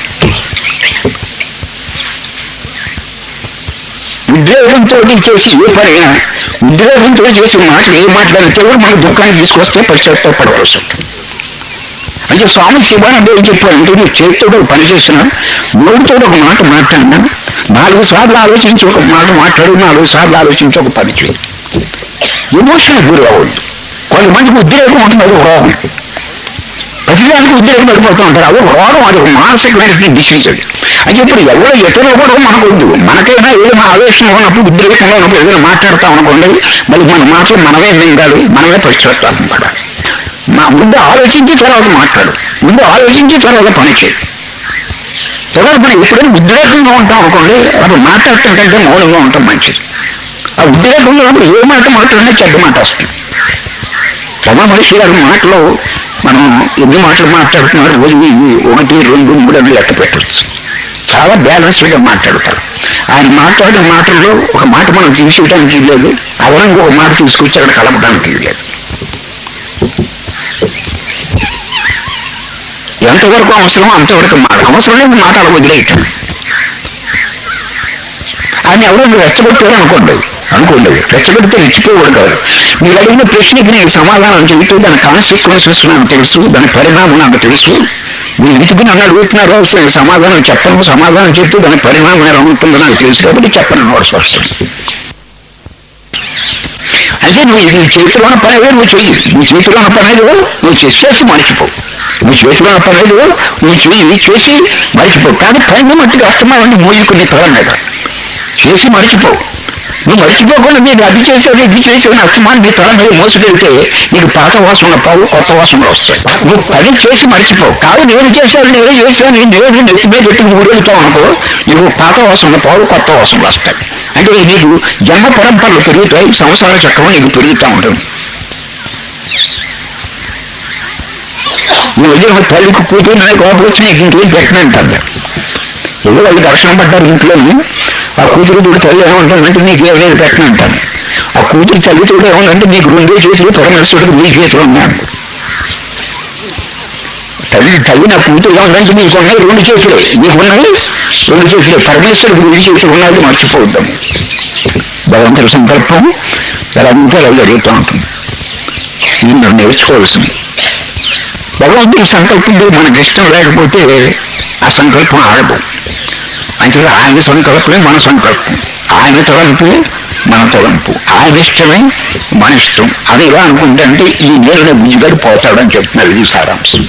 ఉద్యోగంతో చేసి ఏ పనైనా ఉద్యోగంతో చేసిన మాటలు ఏ మాట్లాడితే కూడా మనకు దుఃఖాన్ని తీసుకొస్తే పశ్చాత్తాపడవలసి ఉంటుంది అంటే స్వామి శివానంద ఏం చెప్పారంటే నువ్వు చేతితో పని చేసిన నోటితో ఒక మాట మాట్లాడినా నాలుగు సార్లు ఆలోచించి ఒక మాట మాట్లాడు నాలుగు సార్లు ఆలోచించి ఒక పని చేయి ఎమోషన్ గురి అవ్వద్దు కొంతమందికి ఉద్రేకం ఉంటుంది అది ఒక రోగం ప్రతిదానికి ఉద్రేకం పడిపోతూ ఉంటారు అది ఒక రోగం అది ఒక మానసికమైనటువంటి డిసీజ్ అది అని ఇప్పుడు ఎవరో ఇతరులు కూడా మనకు వద్దు మనకైనా ఏదైనా ఆవేశం ఉన్నప్పుడు ఉద్రేకంగా ఉన్నప్పుడు ఏదైనా మాట్లాడతాం అనుకోండి మళ్ళీ మన మాటలు మనమే మింగాలి మనమే పశ్చాత్తాపం పడాలి మా ముందు ఆలోచించి తర్వాత మాట్లాడు ముందు ఆలోచించి తర్వాత పని చేయి తర్వాత మనం ఎప్పుడైనా ఉద్రేకంగా ఉంటాం అనుకోండి అప్పుడు మాట్లాడటం కంటే మౌనంగా ఉంటాం మంచిది ఆ ఉద్రేకంగా ఉన్నప్పుడు ఏ మాట మాట్లాడినా చెడ్డ మాట వస్తుంది రమణ మహర్షి గారి మాటలో మనం ఎన్ని మాటలు మాట్లాడుతున్నారు రోజు ఇవి ఒకటి రెండు మూడు అని లెక్క పెట్టవచ్చు చాలా బ్యాలెన్స్డ్గా మాట్లాడతారు ఆయన మాట్లాడిన మాటల్లో ఒక మాట మనం తీసేయడానికి లేదు అదనంగా ఒక మాట తీసుకొచ్చి అక్కడ కలపడానికి లేదు ఎంతవరకు అవసరమో అంతవరకు మాట అవసరం లేని మాట అలా వదిలేయటం ఆయన ఎవరైనా రెచ్చగొట్టారు అనుకోండి అనుకోండి రెచ్చగొడితే రెచ్చిపోవాడు కాదు మీరు అడిగిన ప్రశ్నకి నేను సమాధానం చెబుతూ దాని కాన్సిక్వెన్సెస్ నాకు తెలుసు దాని పరిణామం నాకు తెలుసు మీరు ఎందుకు నన్ను అడుగుతున్నారు అవసరం సమాధానం చెప్పను సమాధానం చెప్తూ దాని పరిణామం ఎలా ఉంటుందో నాకు తెలుసు కాబట్టి చెప్పను నోట్స్ వస్తుంది అంటే నువ్వు నీ చేతిలో ఉన్న పని ఏదో నువ్వు చెయ్యి నీ చేతిలో ఉన్న పని ఏదో నువ్వు చేసేసి మర్చిపో నీ చేతిలో ఉన్న పని ఏదో నువ్వు చెయ్యి చేసి మర్చిపో కానీ పైన మట్టికి అస్తమానం మూయుకుని తల మీద చేసి మర్చిపో నువ్వు మర్చిపోకుండా నేను అది చేసావు ఇది చేసావు నా అస్తమానం నీ తల మీద మోసుకెళ్తే నీకు పాత వాసన పావు కొత్త వాసనలు వస్తాయి నువ్వు పని చేసి మర్చిపోవు కాదు నేను చేశాను నేను చేశాను నేను నెత్తి మీద పెట్టి ఊరెళ్తావు అనుకో నీకు పాత వాసన పావు కొత్త వాసనలు వస్తాయి అంటే నీకు జన్మ పరంపరలు పెరుగుతాయి సంసార చక్రం నీకు పెరుగుతూ ఉంటుంది నువ్వు వదిలిన తల్లికి కూతురు నాకు కోపం వచ్చి నీకు ఇంకేం పెట్టనంటారు ఏదో వాళ్ళు దర్శనం పడ్డారు ఇంట్లోని ఆ కూతురు తోడు తల్లి ఏమంటుందంటే నీకు ఏమైనా పెట్టనంటాను ఆ కూతురు తల్లి తోడు ఏమందంటే నీకు రెండే చేతులు పరమేశ్వరుడికి నీ చేతులు ఉన్నాను తల్లి తల్లి నా కూతురు ఏమందంటే నీకు ఉన్నాయి రెండు చేతులే నీకు ఉన్నాయి రెండు చేతులే పరమేశ్వరుడికి రెండు చేతులు ఉన్నది మర్చిపోవద్దాము భగవంతుడి సంకల్పం ఎలా ఉంటే అలా జరుగుతూ ఉంటుంది ఇది మనం నేర్చుకోవాల్సింది భగవంతుడి సంకల్పం మనకి ఇష్టం లేకపోతే ఆ సంకల్పం ఆడదు అంటే ఆయన సంకల్పమే మన సంకల్పం ఆయన తలంపు మన తలంపు ఆయన ఇష్టమే మన ఇష్టం అది ఎలా అనుకుంటే అంటే ఈ నేరున బుజ్జిగాడు పోతాడని చెప్తున్నారు ఇది సారాంశం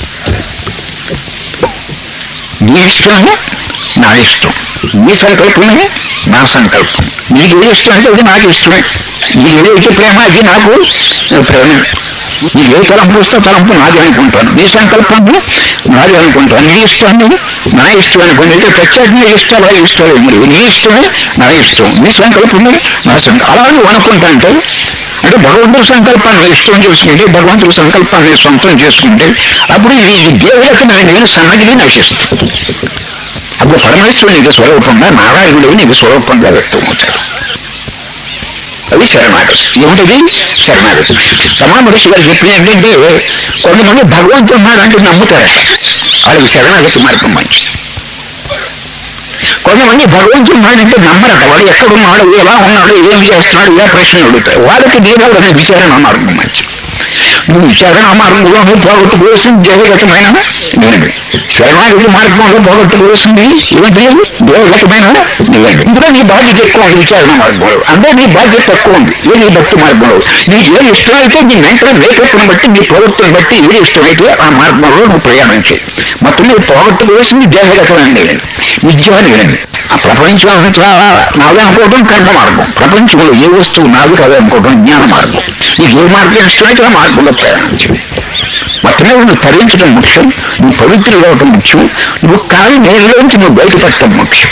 నీ ఇష్టమే నా ఇష్టం నీ సంకల్పమే నా సంకల్పం నీకు ఏది ఇష్టం అంటే అది నాకు ఇష్టమే నీకు ఏదైతే ప్రేమ అది నాకు ప్రేమ నీకు ఏ తలంపు వస్తే తలంపు నాది అనుకుంటాను నీ సంకల్పం నాది అనుకుంటాను నీ ఇష్టాన్ని నా ఇష్టం అనుకోండి అయితే ప్రత్యేక నీ ఇష్టాలు ఇష్టాలు మరి నీ ఇష్టమే నా ఇష్టం నీ సంకల్పమే నా సంకల్పం అలా నువ్వు అనుకుంటా అంటే అంటే భగవంతుడి సంకల్పాన్ని ఇష్టం చేసుకుంటే భగవంతుడి సంకల్పాన్ని సొంతం చేసుకుంటే అప్పుడు ఈ దేవులకమైన నేను సన్నగిలి నశిస్తుంది అప్పుడు పరమేశ్వరుడు నీకు స్వరూపంగా నారాయణుడు నీకు స్వరూపంగా వ్యక్తమవుతాడు అది శరణాగతి ఏమిటది శరణాగతి రమణ మహర్షి గారు చెప్పింది ఏంటంటే కొంతమంది భగవంతుడు ఉన్నాడంటే నమ్ముతారట వాళ్ళకి శరణాగతి మార్గం మంచిది కొంతమంది భగవంతుడు ఉన్నాడంటే నమ్మరట వాడు ఎక్కడున్నాడు ఎలా ఉన్నాడు ఏం చేస్తున్నాడు ఏ ప్రశ్న అడుగుతారు వాళ్ళకి దేవుడు అనే విచారణ మార్గం మంచిది నువ్వు విచారణ మార్గంలో నువ్వు పోగొట్టుకోవాల్సింది దేవగతమైన నేనండి శరణాగతి మార్గంలో పోగొట్టుకోవాల్సింది ఏమిటి దేవగతమైన నేనండి ఇందులో నీ బాధ్యత ఎక్కువ ఉంది విచారణ మార్గంలో అంటే నీ బాధ్యత తక్కువ ఉంది ఏది భక్తి మార్గంలో నీకు ఏది ఇష్టమైతే నీ మెంటల్ మేకప్ను బట్టి నీ ప్రవృత్తిని బట్టి ఏది ఇష్టమైతే ఆ మార్గంలో నువ్వు ప్రయాణం చేయి మొత్తం నువ్వు పోగొట్టుకోవాల్సింది దేవగతమైన నేనండి విద్య నేనండి ఆ ప్రపంచం అంతా నాదే అనుకోవడం కర్మ మార్గం ప్రపంచంలో ఏ వస్తువు నాది కాదు అనుకోవడం జ్ఞాన మార్గం నీకు ఏ మార్గం ఇష్టమైతే ఆ మార్గంలో ప్రయాణం చేయి మొత్తమే నువ్వు తరించడం ముఖ్యం నువ్వు పవిత్రులు అవడం ముఖ్యం నువ్వు కాని నేలలోంచి నువ్వు బయటపడటం ముఖ్యం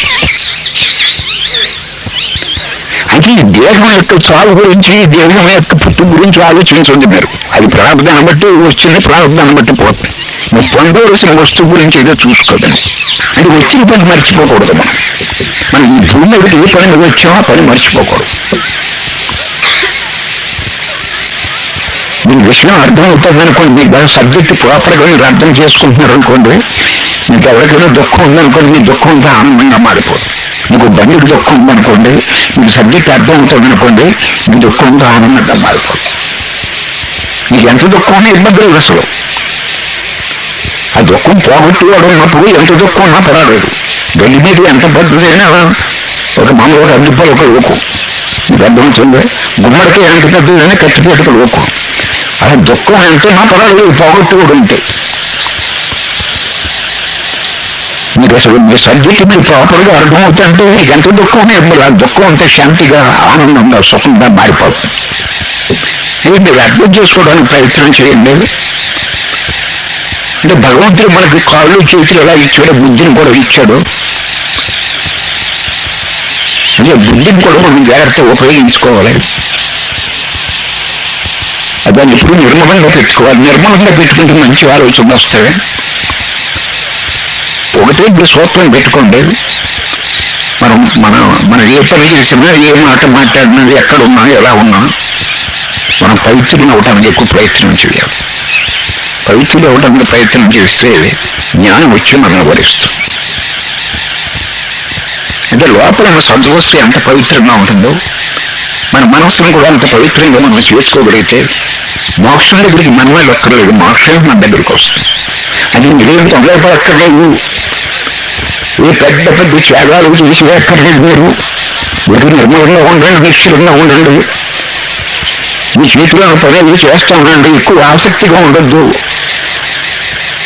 అంటే ఈ దేహం యొక్క చావు గురించి ఈ దేహం యొక్క పుట్టు గురించి ఆలోచించండి మీరు అది ప్రారంభాన్ని బట్టి వచ్చింది ప్రారంభాన్ని బట్టి పోతుంది నువ్వు పొందవలసిన వస్తువు గురించి ఏదో చూసుకోదని అంటే వచ్చిన పని మర్చిపోకూడదు మనం మనం ఈ భూమి మీదకి ఏ పని మీద వచ్చామో ఆ పని మర్చిపోకూడదు మీకు విషయం అర్థం అవుతుంది అనుకోండి మీకు దాని సబ్జెక్ట్ ప్రాపర్గా మీరు అర్థం చేసుకుంటున్నారు అనుకోండి మీకు ఎవరికైనా దుఃఖం ఉందనుకోండి మీ దుఃఖం అంతా ఆనందంగా మారిపోతుంది మీకు బండికి దుఃఖం ఉందనుకోండి మీకు సబ్జెక్ట్ అర్థం అవుతుంది అనుకోండి మీ దుఃఖం అంతా ఆనందంగా మారిపోతుంది మీకు ఎంత దుఃఖం ఉన్నా ఇబ్బంది లేదు అసలు ఆ దుఃఖం పోగొట్టుకోవడం ఉన్నప్పుడు ఎంత దుఃఖం ఉన్నా పర్వాలేదు గడ్డి మీద ఎంత పద్ధతైనా ఒక మామూలు ఒక అగ్గిపల్ ఒక లోకు మీకు అర్థమవుతుంది గుమ్మడికి ఎంత పెద్దదైనా కత్తిపేట లోకు అలా దుఃఖం ఎంత ఉన్నా పర్వాలేదు పోగొట్టుకోవడం ఉంటే మీకు అసలు మీ సబ్జెక్ట్ మీరు ప్రాపర్గా అర్థమవుతుంటే మీకు ఎంత దుఃఖం ఉన్నా ఇబ్బంది ఆ దుఃఖం అంతా శాంతిగా ఆనందంగా సుఖంగా మారిపోతుంది ఇది మీరు అర్థం చేసుకోవడానికి ప్రయత్నం చేయండి అంటే భగవంతుడు మనకి కాళ్ళు చేతులు ఎలా ఇచ్చాడో బుద్ధిని కూడా ఇచ్చాడు అంటే బుద్ధిని కూడా మనం జాగ్రత్తగా ఉపయోగించుకోవాలి దాన్ని ఇప్పుడు నిర్మలంగా పెట్టుకోవాలి నిర్మలంగా పెట్టుకుంటే మంచి ఆలోచన వస్తాయి ఒకటే ఇప్పుడు సూత్రం పెట్టుకోండి మనం మనం మనం ఏ పని చేసినా ఏ మాట మాట్లాడినా ఎక్కడ ఉన్నా ఎలా ఉన్నా మనం పవిత్రం అవటానికి ఎక్కువ ప్రయత్నం చేయాలి పవిత్రులు అవడానికి ప్రయత్నం చేస్తే జ్ఞానం వచ్చి మనం వరిస్తుంది అంటే లోపల మన సద్వస్తు ఎంత పవిత్రంగా ఉంటుందో మన మనస్సును కూడా అంత పవిత్రంగా మనం చేసుకోగలిగితే మోక్షం దగ్గరికి మనమే లెక్కలేదు మోక్షం మన దగ్గరికి వస్తుంది అది మీరేం తొందరపడక్కర్లేదు ఏ పెద్ద పెద్ద త్యాగాలు చేసి ఎక్కర్లేదు మీరు మీరు నిర్మలంగా ఉండండి నిశ్చలంగా ఉండండి మీ చేతిలో పదవి చేస్తా ఉండండి ఎక్కువ ఆసక్తిగా ఉండొద్దు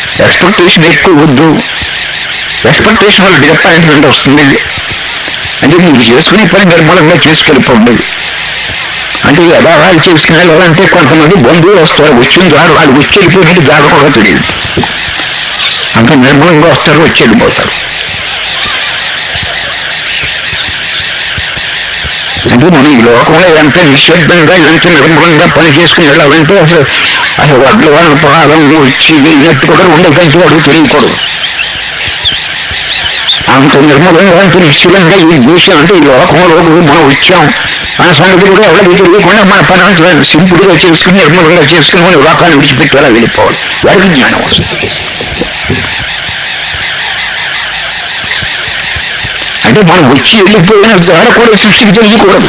ఎక్స్పెక్టేషన్ ఎక్కువ వద్దు ఎక్స్పెక్టేషన్ వల్ల డిసప్పాయింట్మెంట్ వస్తుంది అంటే మీరు చేసుకునే పని నిర్మూలంగా చేసుకెళ్ళిపోండి అంటే ఎలా వాళ్ళు చేసుకునే వాళ్ళంటే కొంతమంది బంధువులు వస్తారు వచ్చిన దారి వాళ్ళు వచ్చి వెళ్ళిపోయినట్టు దారి కూడా తెలియదు అంత నిర్మూలంగా వస్తారు వచ్చి వెళ్ళిపోతారు అంటే మనం ఈ లోకంలో ఎంత నిశ్శబ్దంగా ఎంత నిర్మలంగా పని చేసుకుని వెళ్ళాలంటే అసలు అసలు వడ్ల వాళ్ళ పొలాలం వచ్చి వెళ్ళినట్టు కూడా ఉండకంటే వాడు తెలియకూడదు అంత నిర్మలంగా అంత నిశ్చలంగా ఈ దేశం అంటే ఈ లోకంలో మనం వచ్చాం మన సంగతి కూడా ఎవరికి తెలియకుండా మన పని అంతా సింపుల్గా చేసుకుని నిర్మలంగా చేసుకుని మన లోకాన్ని విడిచిపెట్టి అలా వెళ్ళిపోవాలి వారికి జ్ఞానం వస్తుంది అంటే మనం వచ్చి వెళ్ళిపోయిన ద్వారా కూడా సృష్టికి తెలియకూడదు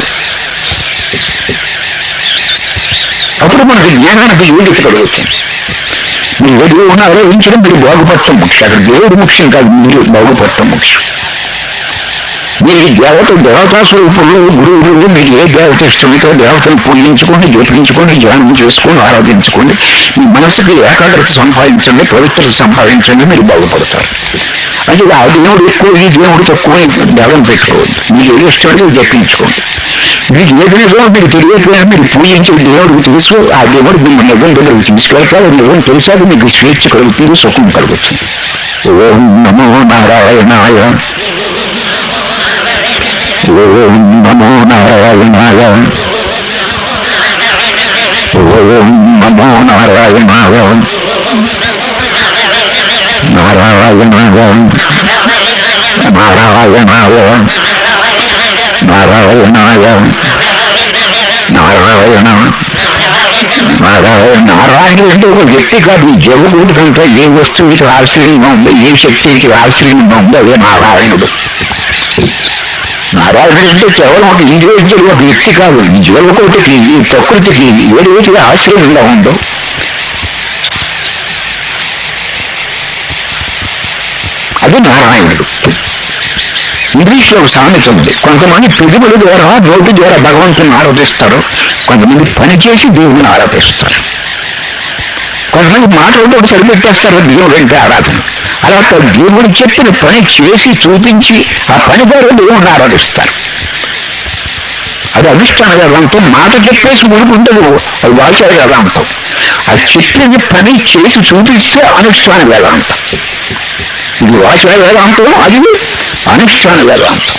అప్పుడు మనకి జ్ఞానానికి యోగ్యత కలుగుతుంది మీరు ఏది ఉన్నారో ఉంచడం మీరు బాగుపడటం ముఖ్యం అక్కడ దేవుడు ముఖ్యం కాదు మీరు బాగుపడటం ముఖ్యం మీరు దేవత దేవతా స్వరూపంలో గురువులు మీరు ఏ దేవత ఇష్టమైతే దేవతను పూజించుకోండి జపించుకోండి ధ్యానం చేసుకోండి ఆరాధించుకోండి మీ మనసుకి ఏకాగ్రత సంపాదించండి పవిత్రత సంపాదించండి మీరు బాగుపడతారు అంటే ఆ దేవుడు ఎక్కువ ఈ దేవుడు తక్కువ దేవం పెట్టుకోవద్దు మీరు ఏది ఇష్టమైతే జపించుకోండి మీకు ఏది నిజమో మీకు తెలియకపోయినా మీరు పూజించే దేవుడికి తెలుసు ఆ దేవుడు మిమ్మల్ని నిజం దగ్గరకు తీసుకెళ్తాడు నిజం తెలిసాక మీకు స్వేచ్ఛ కలుగుతుంది సుఖం కలుగుతుంది ఓం నమో నారాయణాయ ఓం నమో నారాయణాయ ఓం నమో నారాయణాయ నారాయణాయ నారాయణాయ నారాయణాయ నారాయణ నారాయణ నారాయణ అంటే ఒక వ్యక్తి కాదు ఈ జగబోధి కంటే ఏ వస్తువుకి ఆశ్రయంగా ఉందో ఏ శక్తికి ఆశ్రయంగా ఉందో అదే నారాయణుడు నారాయణుడు అంటే కేవలం ఒక ఇండివిజువల్ ఒక వ్యక్తి కాదు ఈ జీవకోటికి ఈ ప్రకృతికి ఏది వీటికి ఆశ్రయంగా ఉందో అది నారాయణుడు ఇంగ్లీష్లో ఒక సామెత ఉంది కొంతమంది పెరుగుల ద్వారా నోటి ద్వారా భగవంతుని ఆరాధిస్తారు కొంతమంది పని చేసి దేవుని ఆరాధిస్తారు కొంతమంది మాటలతో సరిపెట్టేస్తారు దేవుడు అంటే ఆరాధన అలా దేవుడు చెప్పిన పని చేసి చూపించి ఆ పని ద్వారా దేవుడిని ఆరాధిస్తారు అది అనుష్ఠాన వేదాంతం మాట చెప్పేసి ఊరుకుంటుంది అది వాచార వేదాంతం అది చెప్పిన పని చేసి చూపిస్తే అనుష్ఠాన వేదాంతం ఇది వాచార వేదాంతం అది అనుష్ఠాన వేదాంతం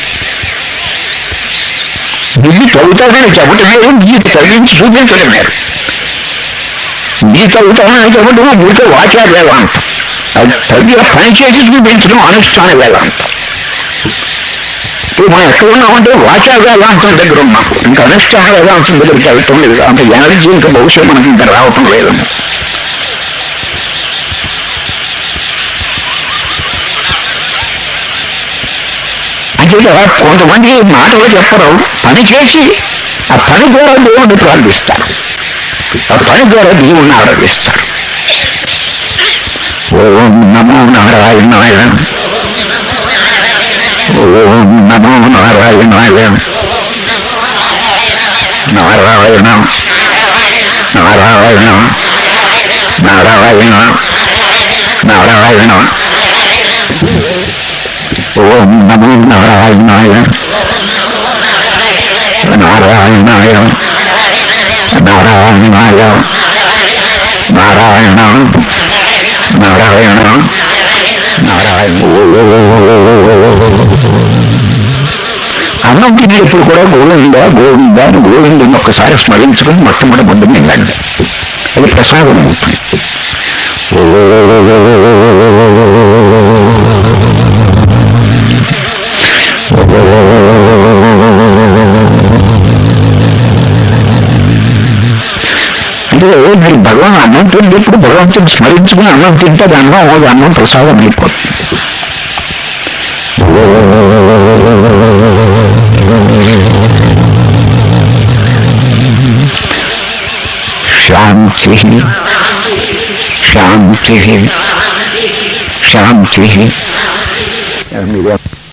ఇది తగ్గుతాడని చెప్పడం లేదు ఇది తగ్గించి చూపించడం లేదు ఇది తగ్గుతాడని చెప్పడం మీతో వాచార వేదాంతం అది తగ్గిన పని చేసి చూపించడం అనుష్ఠాన వేదాంతం ఇప్పుడు మనం ఎక్కడ ఉన్నామంటే వాచా వేదాంతం దగ్గర ఉన్నాం ఇంకా అనుష్ఠాన వేదాంతం దగ్గరికి వెళ్ళటం లేదు అంత ఎనర్జీ ఇంకా బహుశా మనకి ఇంకా రావటం లేదన్న అంటే కొంతమంది మాటలు చెప్పరు పని చేసి ఆ పని ద్వారా దేవుణ్ణి ప్రారంభిస్తారు ఆ పని ద్వారా దేవుణ్ణి ఆరాధిస్తారు ఓం నమో నారాయణాయ ఓం నమో నారాయణాయ నారాయణ నారాయణ నారాయణ నారాయణ ఓం నమో నారాయణాయ నారాయణాయ నారాయణాయ నారాయణ నారాయణ నారాయణ అన్నం తినేటప్పుడు కూడా గోవింద గోవింద అని గోవిందని ఒక్కసారి స్మరించుకుని మొట్టమొదటి ముందు మింగండి అది ప్రసాదం అవుతుంది అంటే మీరు భగవాన్ అన్నం తినేటప్పుడు భగవంతుని స్మరించుకుని అన్నం తింటే అది అన్నం అది అన్నం ప్రసాదం అయిపోతుంది శాంతి శాంతి శాంతి మీరు